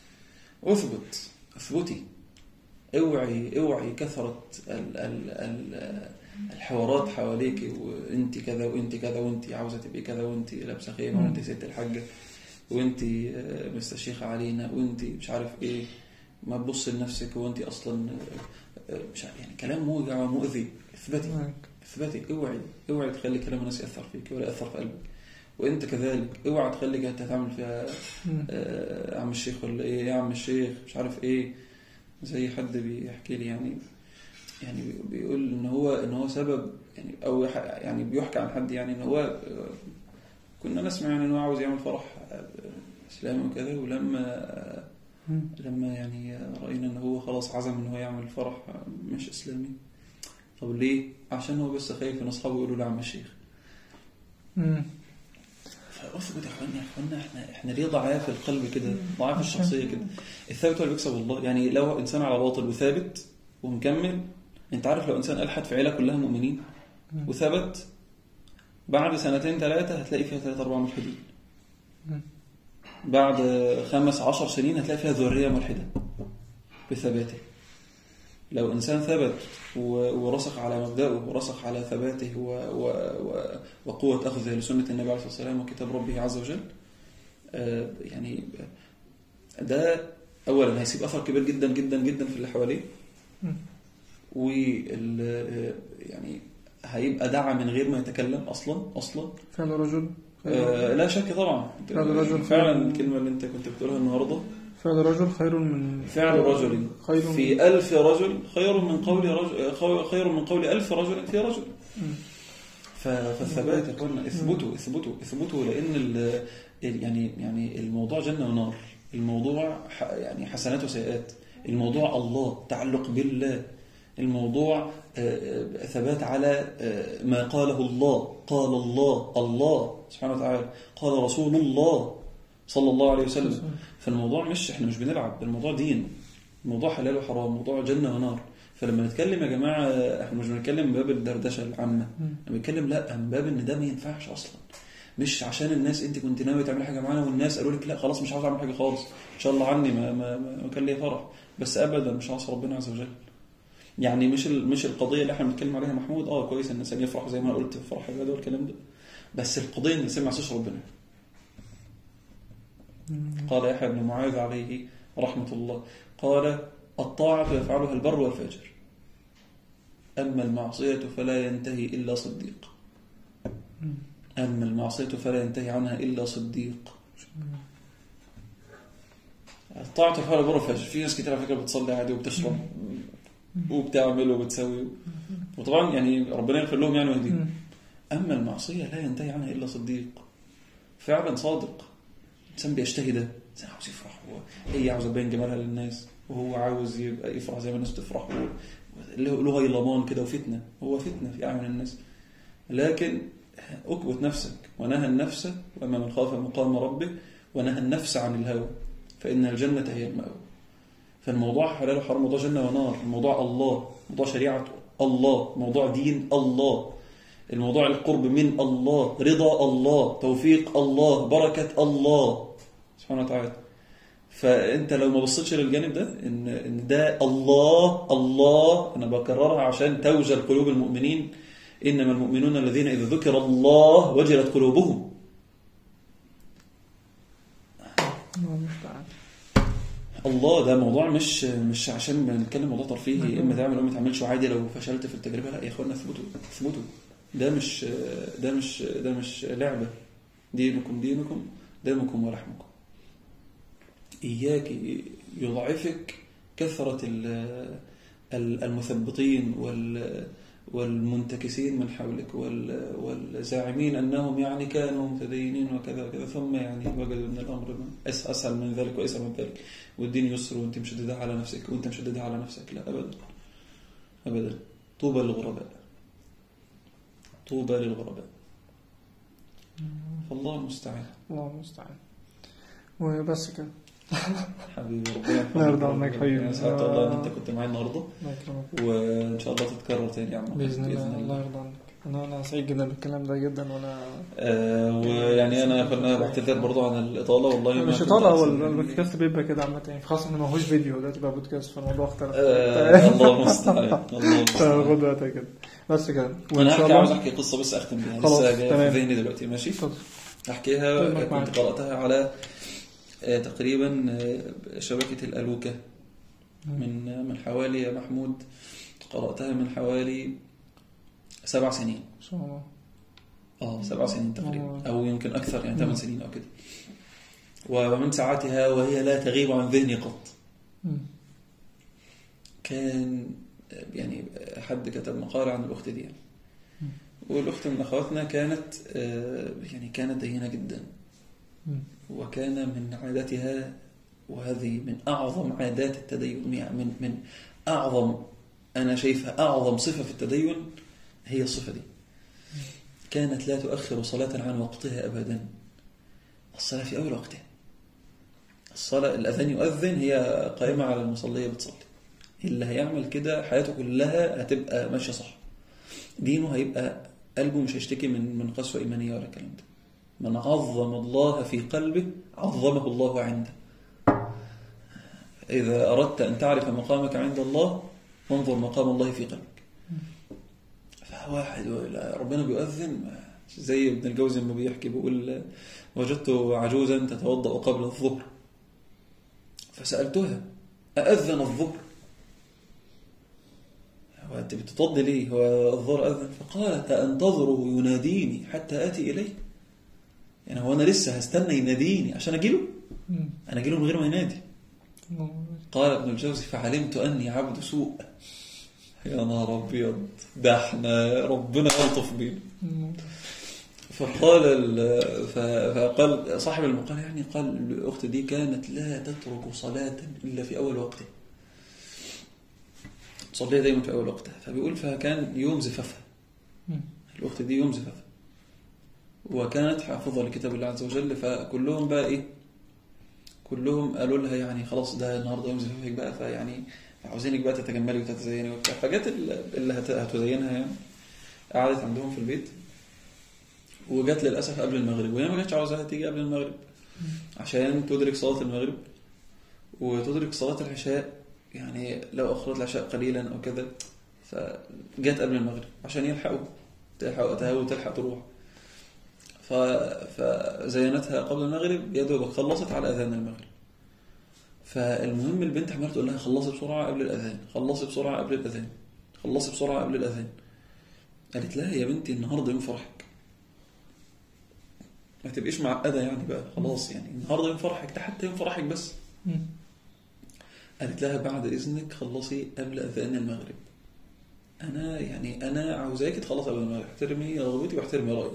اثبت اثبتي اوعي اوعي كثرة ال ال ال الحوارات حواليك وانت كذا وانت كذا وانت عاوزه تبقي كذا وانت لابسه خيمه وانت ست الحاجه وانت آه، مستشيخه علينا وانت مش عارف ايه ما تبص لنفسك وانت اصلا آه، آه، مش عارف يعني كلام موجع ومؤذي اثبتي معاك. اثبتي اوعي اوعي تخلي كلام الناس ياثر فيك ولا ياثر في قلبك وانت كذلك اوعى تخلي انت تعمل فيها مم. آه، عم الشيخ ولا ايه يا عم الشيخ مش عارف ايه زي حد بيحكي لي يعني يعني بي- بيقول ان هو ان هو سبب يعني او يح- يعني بيحكي عن حد يعني ان هو آه، كنا نسمع يعني ان هو عاوز يعمل فرح آه، اسلامي وكذا ولما آه، مم. لما يعني راينا ان هو خلاص عزم ان هو يعمل فرح آه، مش اسلامي طب ليه؟ عشان هو بس خايف ان اصحابه يقولوا له عم الشيخ مم. فاثبت يا اخوانا يا اخوانا احنا احنا ليه ضعاف القلب كده ضعاف الشخصيه كده الثابت هو اللي بيكسب والله يعني لو انسان على باطل وثابت ومكمل انت عارف لو انسان الحد في عيله كلها مؤمنين مم. وثبت بعد سنتين ثلاثه هتلاقي فيها ثلاثه اربعه ملحدين مم. بعد خمس عشر سنين هتلاقي فيها ذريه ملحده بثباته لو انسان ثبت و- ورسخ على مبدأه ورسخ على ثباته و و و وقوة أخذه لسنة النبي عليه الصلاة والسلام وكتاب ربه عز وجل آه، يعني ده أولا هيسيب أثر كبير جدا جدا جدا في اللي حواليه مم. وال يعني هيبقى دعا من غير ما يتكلم أصلا أصلا فعل رجل آه، لا شك طبعا فعل رجل فعلا خير. الكلمة اللي أنت كنت بتقولها النهاردة فعل رجل خير من فعل رجل خير من في ألف رجل خير من قول رجل خير من قول ألف رجل في رجل مم. ف- فالثبات يا اخوانا اثبتوا اثبتوا اثبتوا لان ال- ال- يعني يعني الموضوع جنه ونار الموضوع ح- يعني حسنات وسيئات الموضوع الله تعلق بالله الموضوع آه، آه، ثبات على آه، ما قاله الله قال الله الله سبحانه وتعالى قال رسول الله صلى الله عليه وسلم فالموضوع مش احنا مش بنلعب الموضوع دين الموضوع حلال وحرام موضوع جنة ونار فلما نتكلم يا جماعة احنا مش بنتكلم من باب الدردشة العامة مم. انا بتكلم لا من باب ان ده ما ينفعش اصلا مش عشان الناس انت كنت ناوي تعمل حاجه معانا والناس قالوا لك لا خلاص مش عاوز اعمل حاجه خالص ان شاء الله عني ما ما, ما ما كان ليا فرح بس ابدا مش عاصي ربنا عز وجل يعني مش ال- مش القضيه اللي احنا بنتكلم عليها محمود اه كويس ان الانسان يفرح زي ما أنا قلت في فرح عباده والكلام ده بس القضيه ان الانسان ما يعصيش ربنا قال يحيى بن معاذ عليه رحمه الله قال الطاعه يفعلها البر والفاجر اما المعصيه فلا ينتهي الا صديق أما المعصية فلا ينتهي عنها إلا صديق الطاعة تفعل البر والفجر في ناس كتير على فكرة بتصلي عادي وبتشرب وبتعمل وبتسوي وطبعا يعني ربنا يغفر لهم يعني ويهديهم مم. أما المعصية لا ينتهي عنها إلا صديق فعلا صادق الإنسان بيجتهد الإنسان عاوز يفرح هو هي عاوزة تبين جمالها للناس وهو عاوز يبقى يفرح زي ما الناس بتفرح و- له له هيلمان كده وفتنة هو فتنة في أعين الناس لكن أكبت نفسك ونهى النفس وأما من خاف مقام ربه ونهى النفس عن الهوى فإن الجنة هي المأوى فالموضوع حلال وحرام موضوع جنة ونار الموضوع الله موضوع شريعة الله موضوع دين الله الموضوع القرب من الله رضا الله توفيق الله بركة الله سبحانه وتعالى فانت لو ما بصيتش للجانب ده ان ان ده الله الله انا بكررها عشان توجل قلوب المؤمنين انما المؤمنون الذين اذا ذكر الله وجلت قلوبهم الله المستعان الله ده موضوع مش مش عشان بنتكلم موضوع ترفيهي اما تعمل او ما تعملش وعادي لو فشلت في التجربه لا يا اخوانا اثبتوا اثبتوا ده مش ده مش ده مش لعبه دينكم دينكم دمكم ولحمكم اياك يضعفك كثره ال- ال- المثبطين وال والمنتكسين من حولك وال- والزاعمين انهم يعني كانوا متدينين وكذا وكذا ثم يعني وجدوا ان الامر أس- اسهل من ذلك وايسر من ذلك والدين يسر وانت مشددها على نفسك وانت مشددها على نفسك لا ابدا ابدا طوبى للغرباء طوبى للغرباء فالله المستعان الله المستعان وبس كده حبيبي ربنا الله يرضى عنك حبيبي. انا سعدت والله ان انت كنت معايا النهارده الله يكرمك وان شاء الله تتكرر تاني يا عم باذن الله الله يرضى عنك انا انا سعيد جدا بالكلام ده جدا وانا آه ويعني انا كنا بعتذر برضو عن الاطاله والله ما مش كنت طالع هو أحسن. البودكاست بيبقى كده عامة يعني خاصة ان ما هوش فيديو ده تبقى بودكاست فالموضوع اختلف آه الله المستعان الله المستعان خد وقتك كده بس كده وان انا شاء هحكي عاوز الله احكي قصه بس اختم بيها خلاص، لسه جايه تمام. في ذهني دلوقتي ماشي اتفضل احكيها كلمك معاك. كنت قراتها على آه، تقريبا آه، شبكه الالوكه من من حوالي يا محمود قراتها من حوالي سبع سنين ان شاء الله اه سبع سنين تقريبا آه. او يمكن اكثر يعني ثمان سنين او كده ومن ساعتها وهي لا تغيب عن ذهني قط مم. كان يعني حد كتب مقالة عن الأخت دي يعني. والأخت من أخواتنا كانت آه، يعني كانت دينة جدا مم. وكان من عاداتها وهذه من أعظم عادات التدين يعني من من أعظم أنا شايفها أعظم صفة في التدين هي الصفة دي كانت لا تؤخر صلاة عن وقتها أبدا الصلاة في أول وقتها الصلاة الأذان يؤذن هي قائمة على المصلية بتصلي اللي هيعمل كده حياته كلها هتبقى ماشية صح دينه هيبقى قلبه مش هيشتكي من من قسوة إيمانية ولا الكلام ده من عظم الله في قلبه عظمه الله عنده إذا أردت أن تعرف مقامك عند الله فانظر مقام الله في قلبك فواحد ربنا بيؤذن زي ابن الجوزي لما بيحكي بيقول وجدت عجوزا تتوضأ قبل الظهر فسألتها أأذن الظهر هو أنت بتتوضي ليه هو الظهر أذن فقالت أنتظره يناديني حتى آتي إليه يعني هو أنا لسه هستنى يناديني عشان أجيله مم. أنا أجيله من غير ما ينادي الله قال ابن الجوزي فعلمت أني عبد سوء يا نهار أبيض ده احنا ربنا يلطف بينا مم. فقال ال- ف- فقال صاحب المقال يعني قال الأخت دي كانت لا تترك صلاة إلا في أول وقتها تصليها دايما في أول وقتها فبيقول فكان يوم زفافها مم. الأخت دي يوم زفافها وكانت حافظة لكتاب الله عز وجل فكلهم بقى إيه كلهم قالوا لها يعني خلاص ده النهارده يوم زفافك بقى فيعني عاوزينك بقى تتجملي وتتزيني وبتاع فجت ال- اللي هت- هتزينها يعني قعدت عندهم في البيت وجت للاسف قبل المغرب وهي ما كانتش عاوزاها تيجي قبل المغرب عشان تدرك صلاه المغرب وتدرك صلاه العشاء يعني لو اخرت العشاء قليلا او كذا فجت قبل المغرب عشان يلحقوا تلحق وقتها وتلحق تروح ف... فزينتها قبل المغرب يا دوبك خلصت على اذان المغرب فالمهم البنت عماله تقول لها خلصي بسرعه قبل الاذان خلصي بسرعه قبل الاذان خلصي بسرعه قبل الاذان قالت لها يا بنتي النهارده يوم فرحك ما تبقيش معقده يعني بقى خلاص يعني النهارده يوم فرحك ده حتى يوم فرحك بس مم. قالت لها بعد اذنك خلصي قبل اذان المغرب انا يعني انا عاوزاكي تخلصي قبل المغرب احترمي رغبتي واحترمي رايي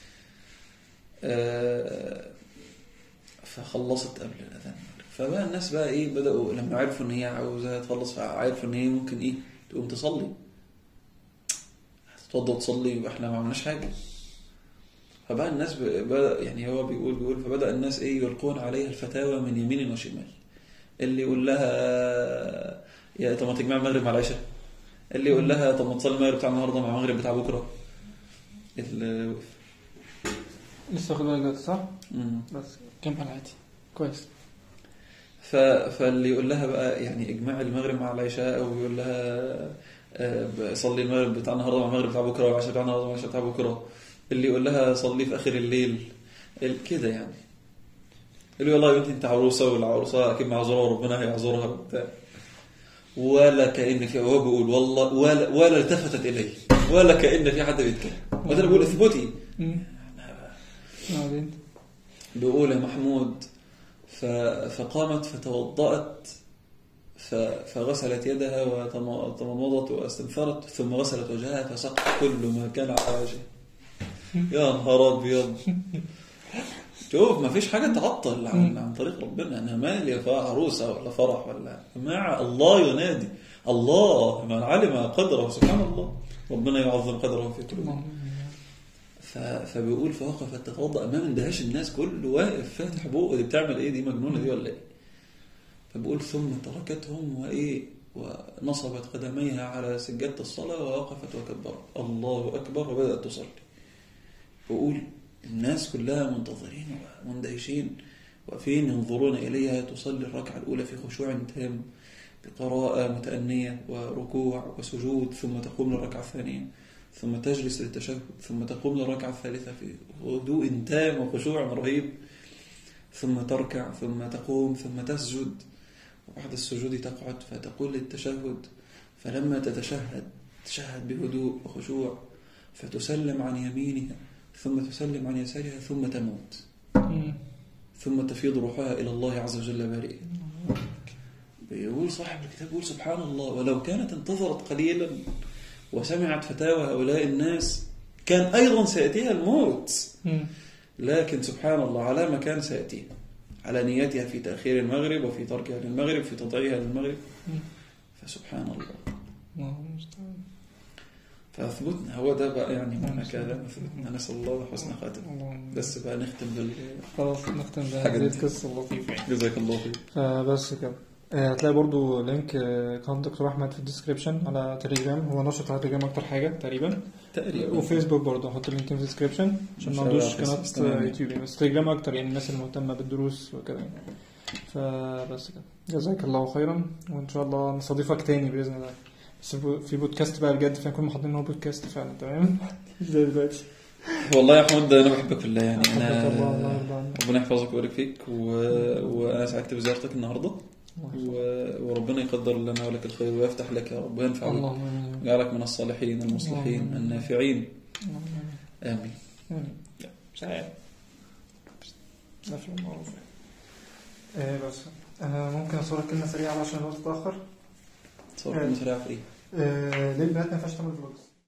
آه، فخلصت قبل الاذان المغرب فبقى الناس بقى ايه بداوا لما عرفوا ان هي عاوزه تخلص فعرفوا ان هي ممكن ايه تقوم تصلي هتتوضى وتصلي يبقى احنا ما عملناش حاجه فبقى الناس ب- بدأ يعني هو بيقول بيقول فبدأ الناس ايه يلقون عليها الفتاوى من يمين وشمال اللي يقول لها يا طب ما تجمع المغرب مع العشاء اللي يقول لها طب ما تصلي المغرب بتاع النهارده مع المغرب بتاع بكره اللي وقف لسه واخد بالك دلوقتي صح؟ مم. بس كمل عادي كويس ف... فاللي يقول لها بقى يعني اجمعي المغرب مع العشاء او يقول لها آه، صلي المغرب بتاع النهارده مع المغرب بتاع بكره والعشاء بتاع النهارده مع العشاء بتاع بكره اللي يقول لها صلي في اخر الليل ال- كده يعني اللي يقول لها يا بنتي انت عروسه والعروسه اكيد معذوره وربنا هيعذرها وبتاع ولا كان في هو بيقول والله ولا ولا التفتت اليه ولا كان في حد بيتكلم وده بيقول اثبتي مم. بعدين بيقول يا محمود ف... فقامت فتوضأت ف... فغسلت يدها وتمضمضت واستنثرت ثم غسلت وجهها فسقط كل ما كان على وجهها يا نهار ابيض شوف ما فيش حاجه تعطل عن, عن طريق ربنا انا مالي فيها عروسه ولا فرح ولا يا جماعه الله ينادي الله من علم قدره سبحان الله ربنا يعظم قدره في قلوبنا ف... فبيقول فوقف تتوضا امام اندهاش الناس كله واقف فاتح بقه دي بتعمل ايه دي مجنونه دي ولا ايه فبيقول ثم تركتهم وايه ونصبت قدميها على سجاده الصلاه ووقفت وكبرت الله اكبر وبدات تصلي بيقول الناس كلها منتظرين ومندهشين واقفين ينظرون اليها تصلي الركعه الاولى في خشوع تام بقراءه متانيه وركوع وسجود ثم تقوم للركعه الثانيه ثم تجلس للتشهد ثم تقوم للركعة الثالثة في هدوء تام وخشوع رهيب ثم تركع ثم تقوم ثم تسجد وبعد السجود تقعد فتقول للتشهد فلما تتشهد تشهد بهدوء وخشوع فتسلم عن يمينها ثم تسلم عن يسارها ثم تموت ثم تفيض روحها إلى الله عز وجل بارئة بيقول صاحب الكتاب يقول سبحان الله ولو كانت انتظرت قليلا وسمعت فتاوى هؤلاء الناس كان أيضا سيأتيها الموت لكن سبحان الله على ما كان سيأتيها على نيتها في تأخير المغرب وفي تركها للمغرب في تضييعها للمغرب فسبحان الله اللهم المستعان فأثبتنا هو ده بقى يعني معنى كلام أثبتنا نسأل الله حسن خاتم اللهم بس بقى نختم بال خلاص نختم حاجة بهذه دي. القصة اللطيفة يعني جزاك الله خير فبس كده آه، هتلاقي برضو لينك آه، قناة دكتور أحمد في الديسكريبشن على تليجرام هو نشط على تليجرام أكتر حاجة تقريبا تقريبا وفيسبوك برضه هحط اللينك في الديسكريبشن عشان ما إن شاء الله عندوش فيسبوك قناة تمام. يوتيوب يعني بس تليجرام أكتر يعني الناس اللي مهتمة بالدروس وكده يعني فبس كده جزاك الله خيرا وإن شاء الله نستضيفك تاني بإذن الله بس بو- في بودكاست بقى بجد فنكون محضرين هو بودكاست فعلا تمام زي دلوقتي والله يا حمود انا بحبك في الله يعني أحبك الله الله انا يرضى عنك ربنا يحفظك ويبارك فيك و... وانا سعدت بزيارتك النهارده و... وربنا يقدر لنا ولك الخير ويفتح لك يا رب وينفع بك اللهم آمين ويجعلك من الصالحين المصلحين اللهم آمين. النافعين اللهم آمين امين آمين. مش عارف نفس المعروف ايه بس انا ممكن اصورك كلمه سريعه عشان الوقت اتاخر تصور كلمه سريعه في ايه آه ليه البنات ما ينفعش تعمل فلوجز